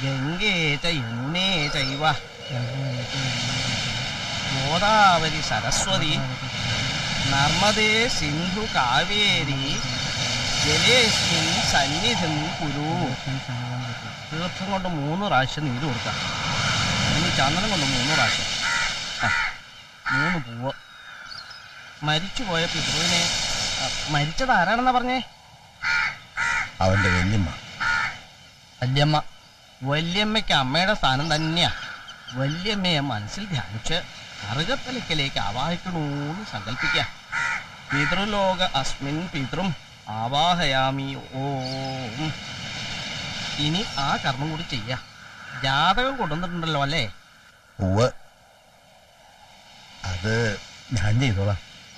ഗംഗേ ച യമുനേ ചൈവ ഗോദാവരി സരസ്വതി നർമ്മദേ സിന്ധു കാവേരി ജലേസ്മിൻ സന്നിധിം കുരു തീർത്ഥം കൊണ്ട് മൂന്ന് പ്രാവശ്യം നീര് കൊടുക്കാം ഇനി ചന്ദനം കൊണ്ട് മൂന്ന് പ്രാവശ്യം ആ, മൂന്ന് പൂവ് മരിച്ചുപോയ പിതൃവിനെ ആ, മരിച്ചത് ആരാണെന്നാ പറഞ്ഞേ അവന്റെ വല്യമ്മ വല്യമ്മ വല്യമ്മയ്ക്ക് അമ്മയുടെ സ്ഥാനം തന്നെയാ വല്യമ്മയെ മനസ്സിൽ ധ്യാനിച്ച് അറുകത്തലയ്ക്കലേക്ക് ആവാഹിക്കണൂന്ന് സങ്കല്പിക്കുക പിതൃലോക അസ്മിൻ പിതൃം ആവാഹയാമി ഓം ഇനി ആ കർമ്മം കൂടി ചെയ്യാ ജാതകം കൊണ്ടുവന്നിട്ടുണ്ടല്ലോ അല്ലേ ഉവ് അത് ഞാൻ ചെയ്തോളാം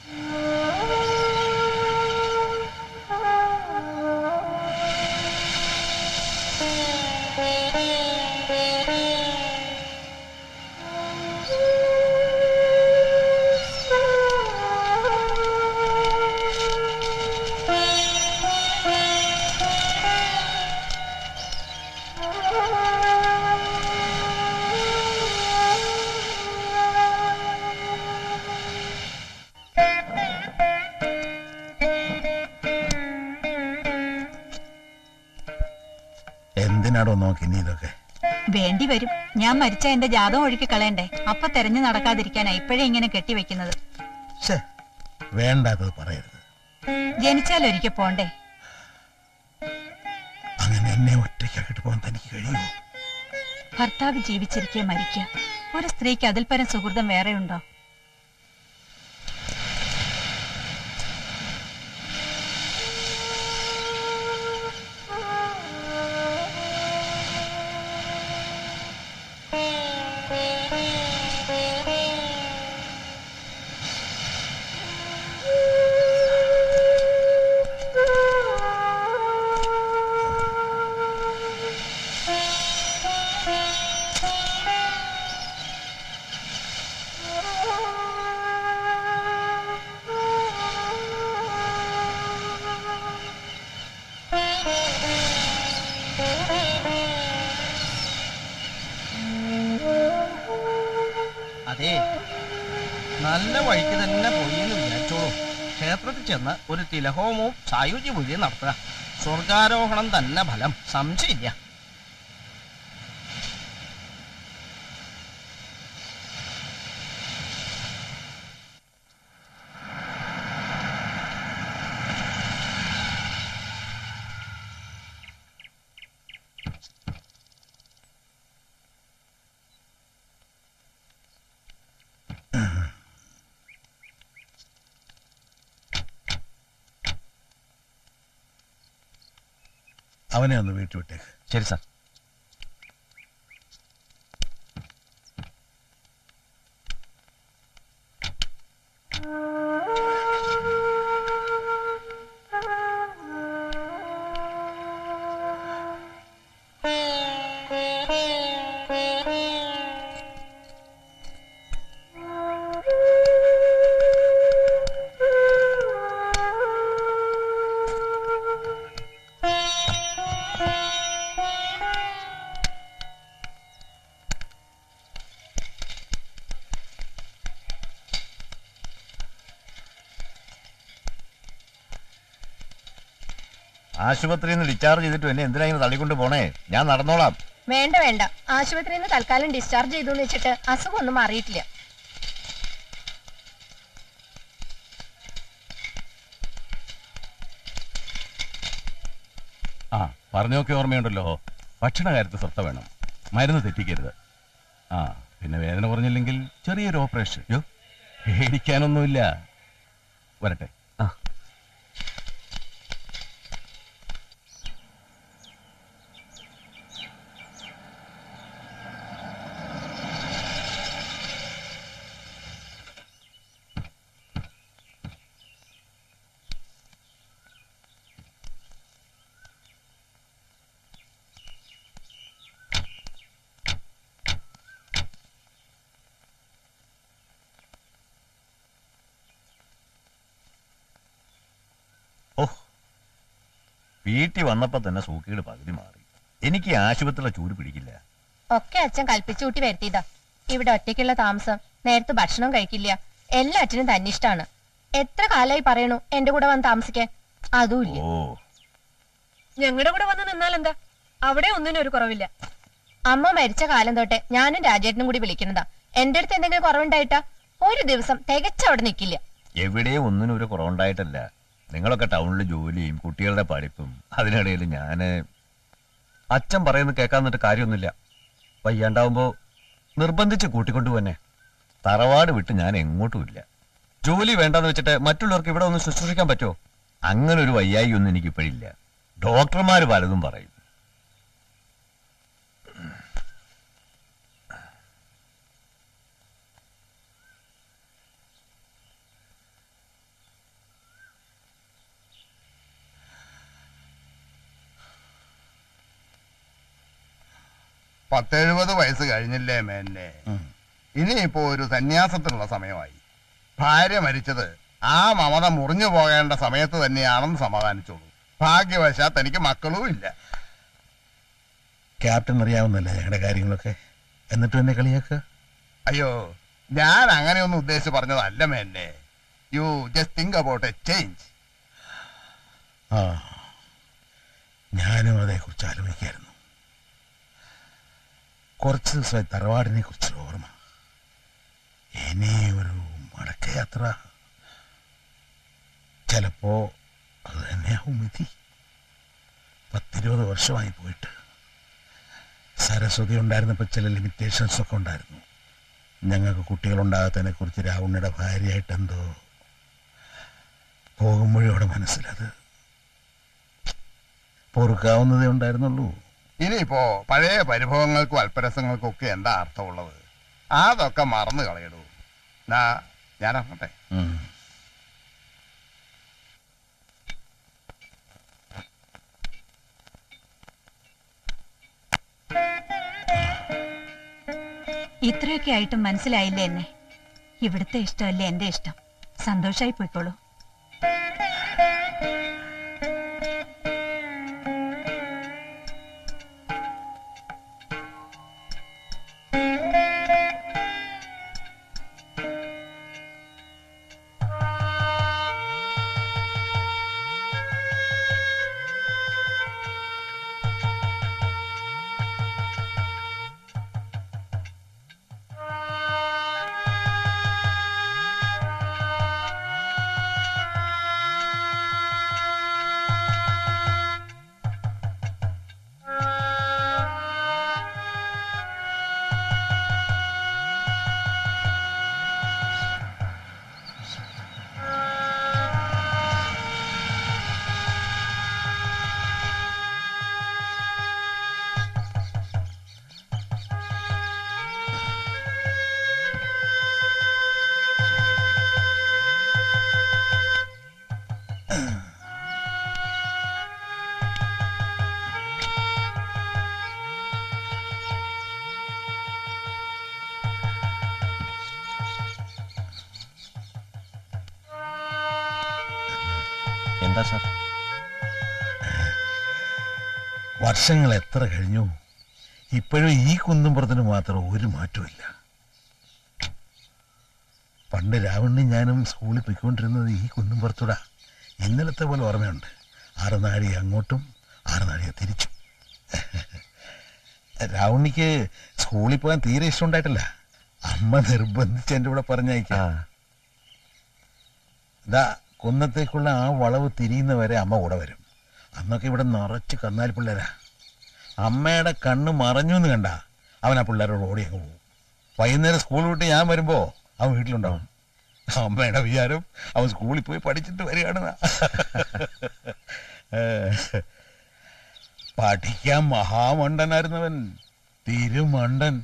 എന്തിനാടോ നോക്കി നീ ഇതൊക്കെ വേണ്ടി വരും ഞാൻ മരിച്ച എന്റെ ജാതകം ഒഴുക്കി കളയണ്ടേ അപ്പൊ തെരഞ്ഞു നടക്കാതിരിക്കാനാ ഇപ്പോഴേ ഇങ്ങനെ കെട്ടിവെക്കുന്നത് ഛേ വേണ്ടാത്തത് പറയരുത് ജനിച്ചാൽ ഒരിക്കൽ പോണ്ടേ അങ്ങനെ എന്നെ ഒറ്റയ്ക്കാക്കിട്ട് പോകാൻ തനിക്ക് കഴിയുമോ ഭർത്താവ് ജീവിച്ചിരിക്കെ മരിക്കുക ഒരു സ്ത്രീക്ക് അതിൽ പരം സുഹൃതം വേറെ ഉണ്ടോ അതെ നല്ല വഴിക്ക് തന്നെ പോയി എന്ന് വിചാരിച്ചോളൂ ക്ഷേത്രത്തിൽ ചെന്ന് ഒരു തിലഹോമവും സായുജ്യ പൂജയും നടത്തുക സ്വർഗാരോഹണം തന്നെ ഫലം സംശയമില്ല അവനെ ഒന്ന് വീട്ടിൽ വിട്ടേക്ക് ശരി സാർ ആശുപത്രിയിൽ നിന്ന് ഡിസ്ചാർജ് ചെയ്തിട്ട് എന്നെ എന്തിനാ ഇങ്ങനെ തള്ളിക്കൊണ്ട് പോണേ ഞാൻ നടന്നോളാം വേണ്ട വേണ്ട ആശുപത്രിയിൽ നിന്ന് തൽക്കാലം ഡിസ്ചാർജ് ചെയ്തു എന്ന് വെച്ചിട്ട് അസുഖം ഒന്നും മാറിയിട്ടില്ല ആ പറഞ്ഞൊക്കെ ഓർമ്മയുണ്ടല്ലോ ഭക്ഷണ കാര്യത്തിൽ ശ്രദ്ധ വേണം മരുന്ന് തെറ്റിക്കരുത് ആ പിന്നെ വേദന കുറഞ്ഞില്ലെങ്കിൽ ചെറിയൊരു ഓപ്പറേഷൻ യോ പേടിക്കാനൊന്നുമില്ല വരട്ടെ ഓഹ് വീട്ടിൽ വന്നപ്പോ തന്നെ സൂക്കിയുടെ പകുതി മാറി എനിക്ക് ഈ ആശുപത്രിയിലെ ചൂട് പിടിക്കില്ല ഒക്കെ അച്ഛൻ കൽപ്പിച്ചു കൂട്ടി വരുത്തിയതാ ഇവിടെ ഒറ്റയ്ക്കുള്ള താമസം നേരത്തെ ഭക്ഷണം കഴിക്കില്ല എല്ലാറ്റിനും തന്നിഷ്ടാണ് എത്ര കാലായി പറയണു എന്റെ കൂടെ വന്ന് താമസിക്കാൻ അതുമില്ല ഓ ഞങ്ങളുടെ കൂടെ വന്ന് നിന്നാൽ എന്താ അവിടെ ഒന്നിനും ഒരു കുറവില്ല അമ്മ മരിച്ച കാലം തൊട്ട് ഞാനും രാജേട്ടനും കൂടി വിളിക്കുന്നതാ എന്റെ അടുത്ത് എന്തെങ്കിലും കുറവുണ്ടായിട്ടാ ഒരു ദിവസം തികച്ചവിടെ നിൽക്കില്ല എവിടെയും ഒന്നിനും ഒരു കുറവുണ്ടായിട്ടല്ല നിങ്ങളൊക്കെ ടൗണിൽ ജോലിയും കുട്ടികളുടെ പഠിപ്പും അതിനിടയിൽ ഞാന് അച്ഛൻ പറയുന്നത് കേൾക്കാന്നിട്ട് കാര്യമൊന്നുമില്ല വയ്യാണ്ടാവുമ്പോ നിർബന്ധിച്ച് കൂട്ടിക്കൊണ്ടു തന്നെ തറവാട് വിട്ട് ഞാൻ എങ്ങോട്ടും ഇല്ല ജോലി വേണ്ടെന്ന് വെച്ചിട്ട് മറ്റുള്ളവർക്ക് ഇവിടെ ഒന്ന് ശുശ്രൂഷിക്കാൻ പറ്റുമോ അങ്ങനെ ഒരു വയ്യായി ഒന്നും എനിക്കിപ്പോഴില്ല ഡോക്ടർമാര് പലതും പറയും പത്തെഴുപത് വയസ്സ് കഴിഞ്ഞില്ലേ മേന്നെ ഇനിയിപ്പോ ഒരു സന്യാസത്തിനുള്ള സമയമായി ഭാര്യ മരിച്ചത് ആ മമത മുറിഞ്ഞു പോകേണ്ട സമയത്ത് തന്നെയാണെന്ന് സമാധാനിച്ചോളൂ ഭാഗ്യവശാൽ തനിക്ക് മക്കളും ഇല്ല ക്യാപ്റ്റൻ അറിയാവുന്നല്ലേ ഞങ്ങളുടെ കാര്യങ്ങളൊക്കെ എന്നിട്ടും എന്നെ കളിയാക്കുക അയ്യോ ഞാൻ അങ്ങനെയൊന്നും ഉദ്ദേശിച്ച് പറഞ്ഞതല്ല മേന്നെ you just think about a change ആ ഞാനും അതേക്കുറിച്ച് ആലോചിക്കായിരുന്നു കുറച്ച് ദിവസമായി തറവാടിനെ കുറിച്ചൊരു ഓർമ്മ ഇനി ഒരു മടക്കയാത്ര ചിലപ്പോ അത് തന്നെയാവും വിധി പത്തിരുപത് വർഷമായി പോയിട്ട് സരസ്വതി ഉണ്ടായിരുന്നപ്പോൾ ചില ലിമിറ്റേഷൻസ് ഒക്കെ ഉണ്ടായിരുന്നു ഞങ്ങൾക്ക് കുട്ടികളുണ്ടാകാത്തതിനെ കുറിച്ച് രാവണിയുടെ ഭാര്യയായിട്ട് എന്തോ പോകുമ്പോഴോടെ മനസ്സിലത് പൊറുക്കാവുന്നതേ ഉണ്ടായിരുന്നുള്ളൂ ഇനിയിപ്പോ പഴയ പരിഭവങ്ങൾക്കും അല്പരസങ്ങൾക്കും ഒക്കെ എന്താ അർത്ഥമുള്ളത് അതൊക്കെ മറന്നു കളയടൂ നാ ഞാൻ ഇറങ്ങട്ടെ ഉം. ഇത്രയൊക്കെ ആയിട്ടും മനസ്സിലായില്ലേ എന്നെ ഇവിടുത്തെ ഇഷ്ടമല്ലേ എന്റെ ഇഷ്ടം സന്തോഷായി പോയിക്കോളൂ എന്താ സാർ വർഷങ്ങൾ എത്ര കഴിഞ്ഞു ഇപ്പോഴും ഈ കുന്നുംപുറത്തിന് മാത്രം ഒരു മാറ്റമില്ല പണ്ട് രാവണ്ണി ഞാനും സ്കൂളിൽ പോയിക്കൊണ്ടിരുന്നത് ഈ കുന്നുംപുറത്തൂടാ ഇന്നലത്തെ പോലെ ഓർമ്മയുണ്ട് ആറ് നാഴി അങ്ങോട്ടും ആറ് നാഴിക തിരിച്ചും രാവണിക്ക് സ്കൂളിൽ പോകാൻ തീരെ ഇഷ്ടമുണ്ടായിട്ടില്ല അമ്മ നിർബന്ധിച്ച് എൻ്റെ കൂടെ പറഞ്ഞയക്കാം ഇതാ കുന്നത്തേക്കുള്ള ആ വളവ് തിരിയുന്നവരെ അമ്മ കൂടെ വരും അന്നൊക്കെ ഇവിടെ നിറച്ച് കന്നാലി പിള്ളേരാ അമ്മയുടെ കണ്ണ് മറഞ്ഞു എന്ന് കണ്ട അവൻ ആ പിള്ളേരോട് ഓടി അങ്ങ് പോകും വൈകുന്നേരം സ്കൂൾ വിട്ട് ഞാൻ വരുമ്പോ അവൻ വീട്ടിലുണ്ടാവും അമ്മയുടെ വിചാരം അവൻ സ്കൂളിൽ പോയി പഠിച്ചിട്ട് വരികയാണെന്ന പഠിക്കാൻ മഹാമണ്ടനായിരുന്നവൻ തിരുമണ്ടൻ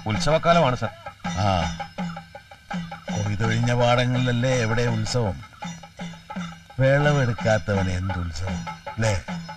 ഉത്സവക്കാലമാണ് സാർ ആ കൊയ്തൊഴിഞ്ഞ പാടങ്ങളിലല്ലേ എവിടെ ഉത്സവം വിളവെടുക്കാത്തവൻ എന്ത് ഉത്സവം അല്ലേ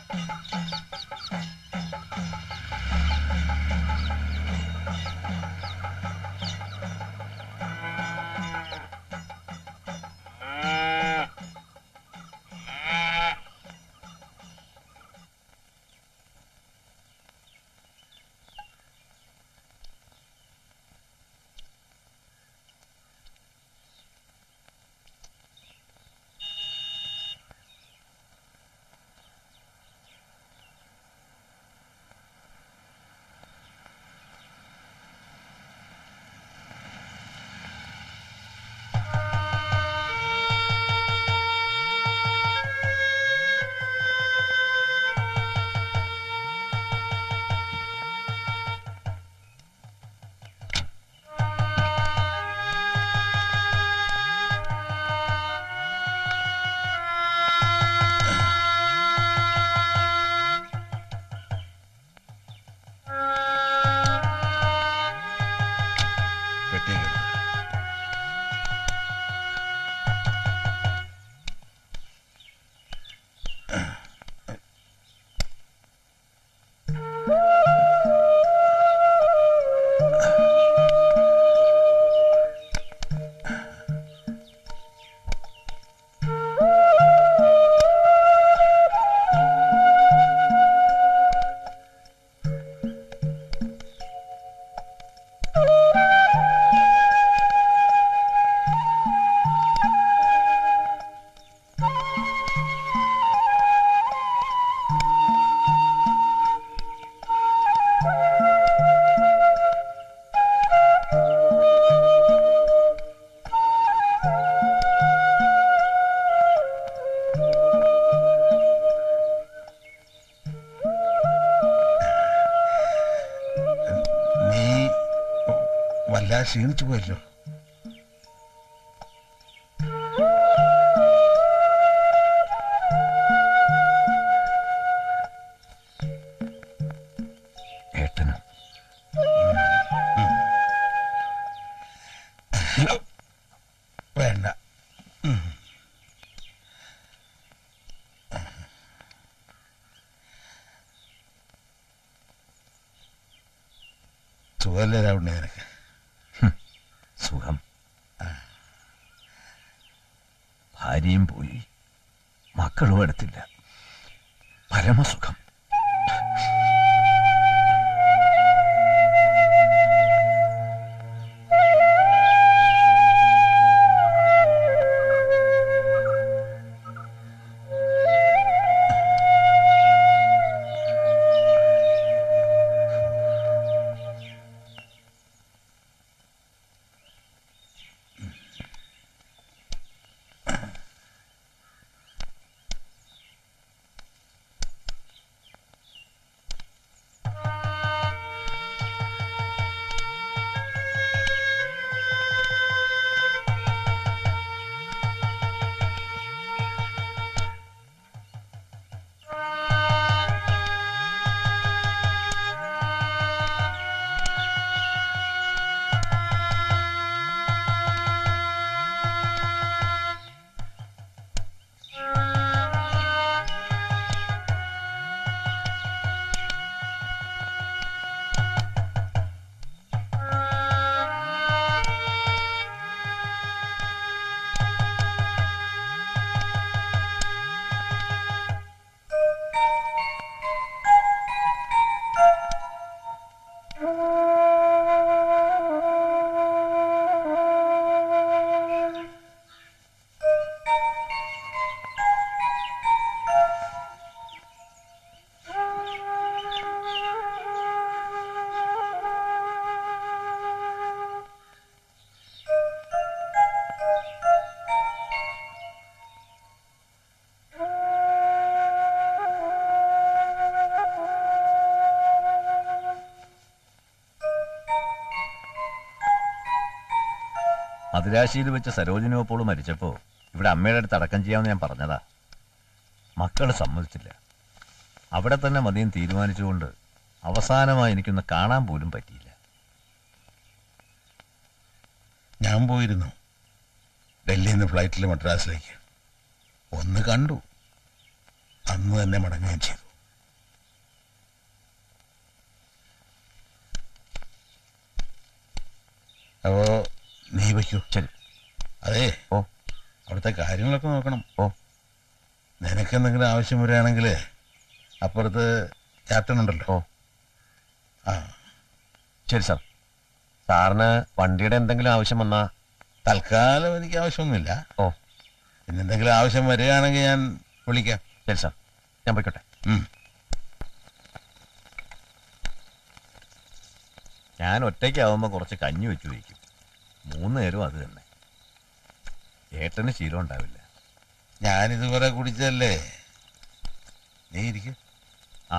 വെട്ടിയെടുത്തു നീ വല്ലാതെ ക്ഷീണിച്ചു പോയല്ലോ ഏട്ടന് വേണ്ട ഉം. സുഖല്ലേ രാവുണ്ണി നിനക്ക് സുഖം ഭാര്യയും പോയി മക്കളും എടുത്തില്ല പരമസുഖം മദിരാശിയിൽ വെച്ച് സരോജിനിയോപ്പോൾ മരിച്ചപ്പോ ഇവിടെ അമ്മയുടെ അടുത്ത് അടക്കം ചെയ്യാമെന്ന് ഞാൻ പറഞ്ഞതാ മക്കൾ സമ്മതിച്ചില്ല അവിടെ തന്നെ മതിയും തീരുമാനിച്ചുകൊണ്ട് അവസാനമായി എനിക്കൊന്ന് കാണാൻ പോലും പറ്റിയില്ല ഞാൻ പോയിരുന്നു ഡൽഹിയിൽ നിന്ന് ഫ്ലൈറ്റിൽ മദ്രാസിലേക്ക് ഒന്ന് കണ്ടു അന്ന് തന്നെ മടങ്ങുകയും ചെയ്തു അപ്പോ നീ വയ്ക്കൂ ശരി അതെ ഓ അവിടുത്തെ കാര്യങ്ങളൊക്കെ നോക്കണം ഓ നിനക്ക് എന്തെങ്കിലും ആവശ്യം വരികയാണെങ്കിൽ അപ്പുറത്ത് ക്യാപ്റ്റൻ ഉണ്ടല്ലോ ഓ ആ ശരി സാർ സാറിന് വണ്ടിയുടെ എന്തെങ്കിലും ആവശ്യം വന്നാ തൽക്കാലം എനിക്ക് ആവശ്യമൊന്നുമില്ല ഓ പിന്നെ എന്തെങ്കിലും ആവശ്യം വരികയാണെങ്കിൽ ഞാൻ വിളിക്കാം ശരി സാർ ഞാൻ പോയിക്കോട്ടെ ഉം. ഞാൻ ഒറ്റയ്ക്കാവുമ്പോൾ കുറച്ച് കഞ്ഞി വെച്ച് വയ്ക്കും മൂന്ന് നേരവും അത് തന്നെ ഏട്ടന് ശീലം ഉണ്ടാവില്ല ഞാനിതുവരെ കുടിച്ചല്ലേ നീ ഇരിക്കും ആ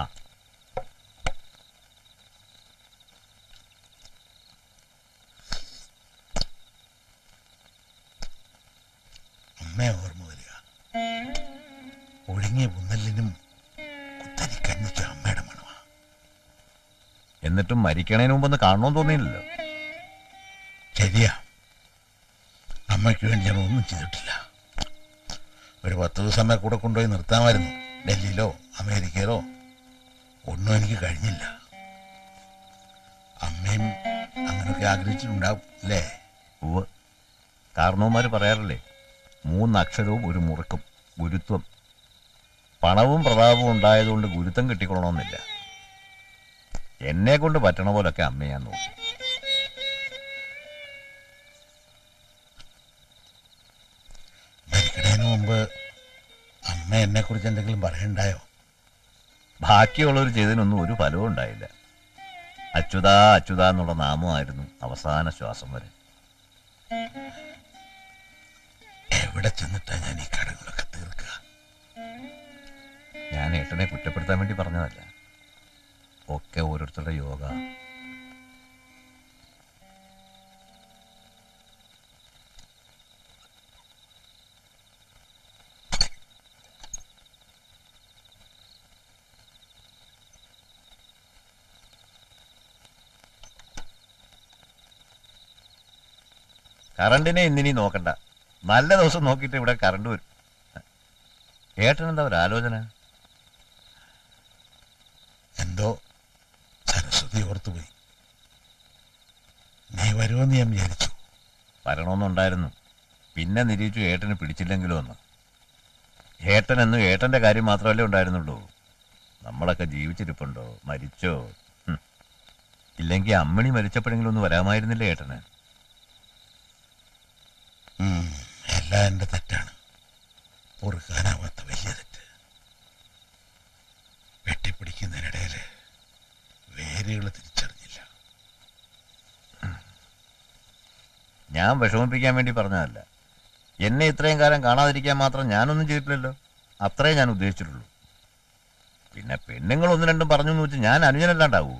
അമ്മയെ ഓർമ്മ വരിക ഒഴുങ്ങിയ പുന്നലിനും കുത്തരി കഞ്ഞിക്ക് അമ്മയുടെ മണമാ എന്നിട്ടും മരിക്കണേന് മുമ്പൊന്ന് കാണണമെന്ന് തോന്നിയില്ലല്ലോ ശരിയാ അമ്മയ്ക്ക് വേണ്ടി ഞാൻ ഒന്നും ചെയ്തിട്ടില്ല ഒരു പത്ത് ദിവസം അമ്മയെ കൂടെ കൊണ്ടുപോയി നിർത്താമായിരുന്നു ഡൽഹിയിലോ അമേരിക്കയിലോ ഒന്നും എനിക്ക് കഴിഞ്ഞില്ല അമ്മയും അങ്ങനെയൊക്കെ ആഗ്രഹിച്ചിട്ടുണ്ടാവും അല്ലേ ഉവ് കാരണവന്മാർ പറയാറില്ലേ മൂന്നക്ഷരവും ഒരു മുറുക്കും ഗുരുത്വം പണവും പ്രതാപവും ഉണ്ടായതുകൊണ്ട് ഗുരുത്വം കിട്ടിക്കൊള്ളണമെന്നില്ല എന്നെ കൊണ്ട് പറ്റണ പോലൊക്കെ അമ്മ ഞാൻ നോക്കി മരിക്കണതിന് മുമ്പ് അമ്മ എന്നെ കുറിച്ച് എന്തെങ്കിലും പറയണ്ടായോ ബാക്കിയുള്ളവർ ചെയ്തതിനൊന്നും ഒരു ഫലവും ഉണ്ടായില്ല അച്യുത അച്യുത എന്നുള്ള നാമമായിരുന്നു അവസാന ശ്വാസം വരെ എവിടെ ചെന്നിട്ടാ ഞാൻ ഈ കടങ്ങളൊക്കെ തീർക്കുക ഞാൻ ഏട്ടനെ കുറ്റപ്പെടുത്താൻ വേണ്ടി പറഞ്ഞതല്ല ഒക്കെ ഓരോരുത്തരുടെ യോഗ കറണ്ടിനെ ഇന്നിനി നോക്കണ്ട നല്ല ദിവസം നോക്കിയിട്ട് ഇവിടെ കറണ്ട് വരും ഏട്ടൻ എന്താ ഒരു ആലോചന എന്തോ സരസ്വതി ഓർത്തുപോയി നീ വരുമെന്ന് ഞാൻ വിചാരിച്ചു വരണമെന്നുണ്ടായിരുന്നു പിന്നെ നിരീക്ഷു ഏട്ടന് പിടിച്ചില്ലെങ്കിലും ഒന്ന് ഏട്ടൻ എന്നും ഏട്ടന്റെ കാര്യം മാത്രമല്ലേ ഉണ്ടായിരുന്നുള്ളൂ നമ്മളൊക്കെ ജീവിച്ചിരിപ്പുണ്ടോ മരിച്ചോ ഹും. ഇല്ലെങ്കിൽ അമ്മണി മരിച്ചപ്പോഴെങ്കിലും ഒന്ന് വരാമായിരുന്നില്ലേ ഏട്ടന് ഉം, എല്ലാം എൻ്റെ തെറ്റാണ് പൊറുക്കാനാവാത്ത വലിയ തെറ്റ് വെട്ടിപ്പിടിക്കുന്നതിനിടയിൽ വേരുകൾ തിരിച്ചറിഞ്ഞില്ല ഞാൻ വിഷമിപ്പിക്കാൻ വേണ്ടി പറഞ്ഞതല്ല എന്നെ ഇത്രയും കാലം കാണാതിരിക്കാൻ മാത്രം ഞാനൊന്നും ചെയ്തിട്ടില്ലല്ലോ അത്രേ ഞാൻ ഉദ്ദേശിച്ചിട്ടുള്ളൂ പിന്നെ പെണ്ണുങ്ങൾ ഒന്ന് രണ്ടും പറഞ്ഞു എന്ന് വെച്ച് ഞാൻ അനുജനല്ലാണ്ടാവൂ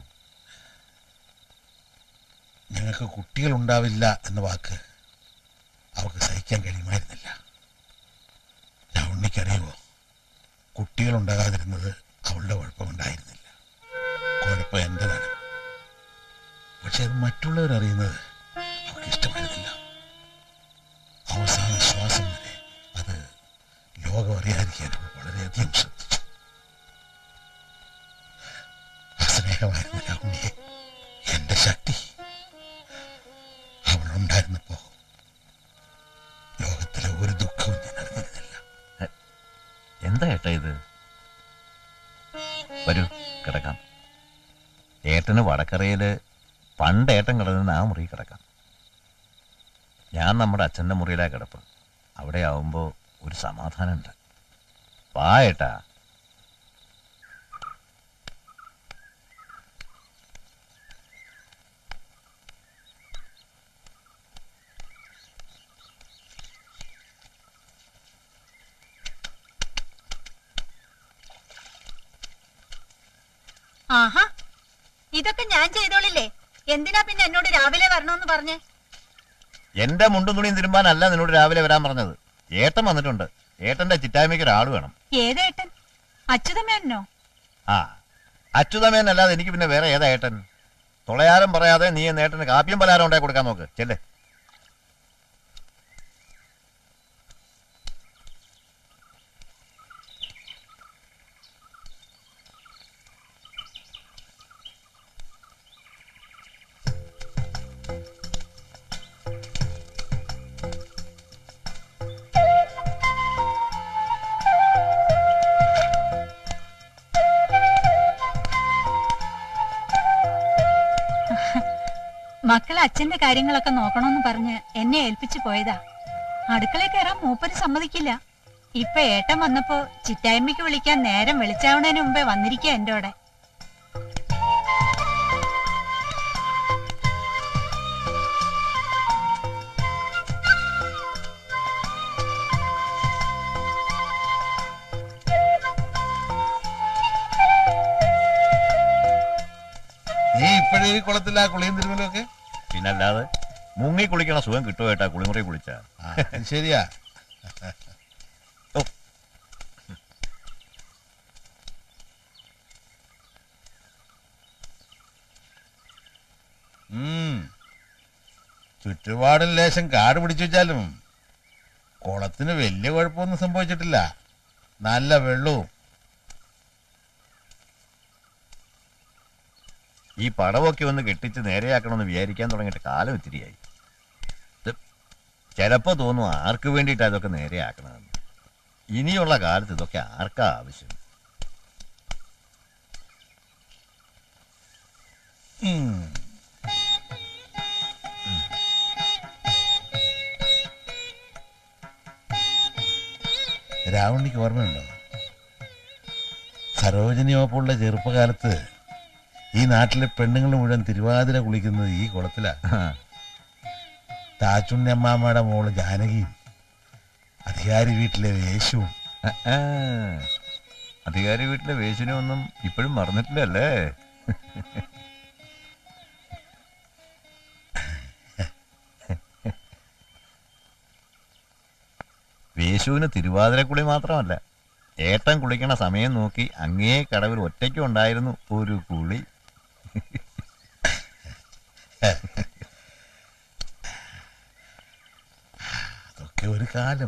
ഞങ്ങൾക്ക് കുട്ടികളുണ്ടാവില്ല എന്ന വാക്ക് അവൾക്ക് സഹിക്കാൻ കഴിയുമായിരുന്നില്ല ഉണ്ണിക്കറിയുമോ കുട്ടികളുണ്ടാകാതിരുന്നത് അവളുടെ കുഴപ്പമുണ്ടായിരുന്നില്ല കുഴപ്പം എൻ്റെതാണ് പക്ഷെ അത് മറ്റുള്ളവരറിയുന്നത് അവൾക്ക് ഇഷ്ടമായിരുന്നില്ല അവസാന ശ്വാസം വരെ അത് ലോകം അറിയാതിരിക്കാൻ അവൾ വളരെയധികം ശ്രദ്ധിച്ചു ആ സ്നേഹമായിരുന്നില്ല ഉണ്ണിയെ എന്റെ ശക്തി അവളുണ്ടായിരുന്നപ്പോ ലോകത്തിലെ ഒരു ദുഃഖവും ഞാൻ അറിഞ്ഞിരുന്നില്ല എന്താ ഏട്ടാ ഇത് വരൂ കിടക്കാം ഏട്ടന് വടക്കറയില് പണ്ട് ഏട്ടൻ കിടന്ന ആ മുറി കിടക്കാം ഞാൻ നമ്മുടെ അച്ഛൻ്റെ മുറിയിലാ കിടപ്പ് അവിടെ ആവുമ്പോ ഒരു സമാധാനമുണ്ട് വാ ഏട്ടാ ആഹാ ഇതൊക്കെ ഞാൻ ചെയ്തോളില്ലേ എന്തിനാ പിന്നെ എന്നോട് രാവിലെ വരണമെന്ന് പറഞ്ഞേ എന്റെ മുണ്ടും തുണിയും തിരുമ്പാനല്ല നിന്നോട് രാവിലെ വരാൻ പറഞ്ഞത് ഏട്ടൻ വന്നിട്ടുണ്ട് ഏട്ടന്റെ ചിറ്റായ്മയ്ക്ക് ഒരാൾ വേണം ഏതേട്ടൻ അച്യുതമേനോ ആ അച്യുതമേനല്ലാതെ എനിക്ക് പിന്നെ വേറെ ഏതാ ഏട്ടൻ തുളയാരം പറയാതെ നീ നേട്ടന് കാപ്പിയും പലഹാരം ഉണ്ടാക്കി കൊടുക്കാൻ നോക്ക് ചെല്ലേ മക്കൾ അച്ഛന്റെ കാര്യങ്ങളൊക്കെ നോക്കണമെന്ന് പറഞ്ഞ് എന്നെ ഏൽപ്പിച്ചു പോയതാ അടുക്കളയിൽ കയറാൻ മൂപ്പര് സമ്മതിക്കില്ല ഇപ്പൊ ഏട്ടൻ വന്നപ്പോ ചിറ്റായ്മയ്ക്ക് വിളിക്കാൻ നേരം വെളിച്ചാവണതിന് മുമ്പേ വന്നിരിക്കുക എന്റെ കൂടെ നീ ഇപ്പോഴേ ഈ കുളത്തില്ല കുളിയും തിരുമലും ഒക്കെ പിന്നല്ലാതെ മുങ്ങി കുളിക്കണ സുഖം കിട്ടുമോ ഏട്ടാ കുളിമുറി കുളിച്ചാ ആ, അത് ശരിയാ ഓ. ഉം. ചുറ്റുപാടിൽ ലേശം കാട് പിടിച്ചു വെച്ചാലും കുളത്തിന് വലിയ കുഴപ്പമൊന്നും സംഭവിച്ചിട്ടില്ല നല്ല വെള്ളവും ഈ പടവൊക്കെ ഒന്ന് കെട്ടിച്ച് നേരെയാക്കണമെന്ന് വിചാരിക്കാൻ തുടങ്ങിയിട്ട് കാലം ഇത്തിരിയായി ഇത് ചിലപ്പോ തോന്നും ആർക്ക് വേണ്ടിയിട്ടാ ഇതൊക്കെ നേരെയാക്കണമെന്ന് ഇനിയുള്ള കാലത്ത് ഇതൊക്കെ ആർക്കാ ആവശ്യം ഉം. രാവണിക്ക് ഓർമ്മയുണ്ടോ സരോജിനി ഓപ്പുള്ള ചെറുപ്പകാലത്ത് ഈ നാട്ടിലെ പെണ്ണുങ്ങൾ മുഴുവൻ തിരുവാതിര കുളിക്കുന്നത് ഈ കുളത്തിലാ താച്ചുണ്ണി അമ്മാമ്മയുടെ മോള് ജാനകിയും അധികാരി വീട്ടിലെ വേശുവും ആ, അധികാരി വീട്ടിലെ വേശിനെ ഒന്നും ഇപ്പോഴും മറന്നിട്ടില്ലല്ലേ വേശുവിന് തിരുവാതിരക്കുളി മാത്രമല്ല ഏട്ടൻ കുളിക്കണ സമയം നോക്കി അങ്ങേ കടവിൽ ഒറ്റയ്ക്കും ഉണ്ടായിരുന്നു ഒരു കുളി അതൊക്കെ ഒരു കാലം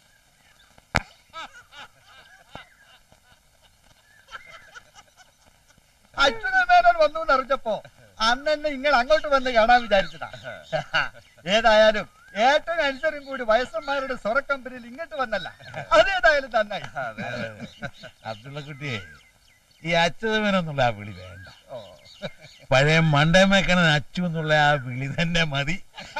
അച്യുതമേനോൻ വന്നു എന്നറിഞ്ഞപ്പോ അന്ന് തന്നെ നിങ്ങൾ അങ്ങോട്ട് വന്ന് കാണാൻ വിചാരിച്ചതാ ഏതായാലും ഏട്ടൻ അനുസരും കൂടി വയസ്സന്മാരുടെ സ്വറ കമ്പനിയിൽ ഇങ്ങോട്ട് വന്നല്ല അതേതായാലും നന്നായി അബ്ദുള്ള കുട്ടിയെ ഈ അച്യുതമേനെന്നുള്ള ആ വിളി വേണ്ട പഴയ മണ്ടേമേക്കണൻ അച്ചു എന്നുള്ള ആ വിളി തന്നെ മതി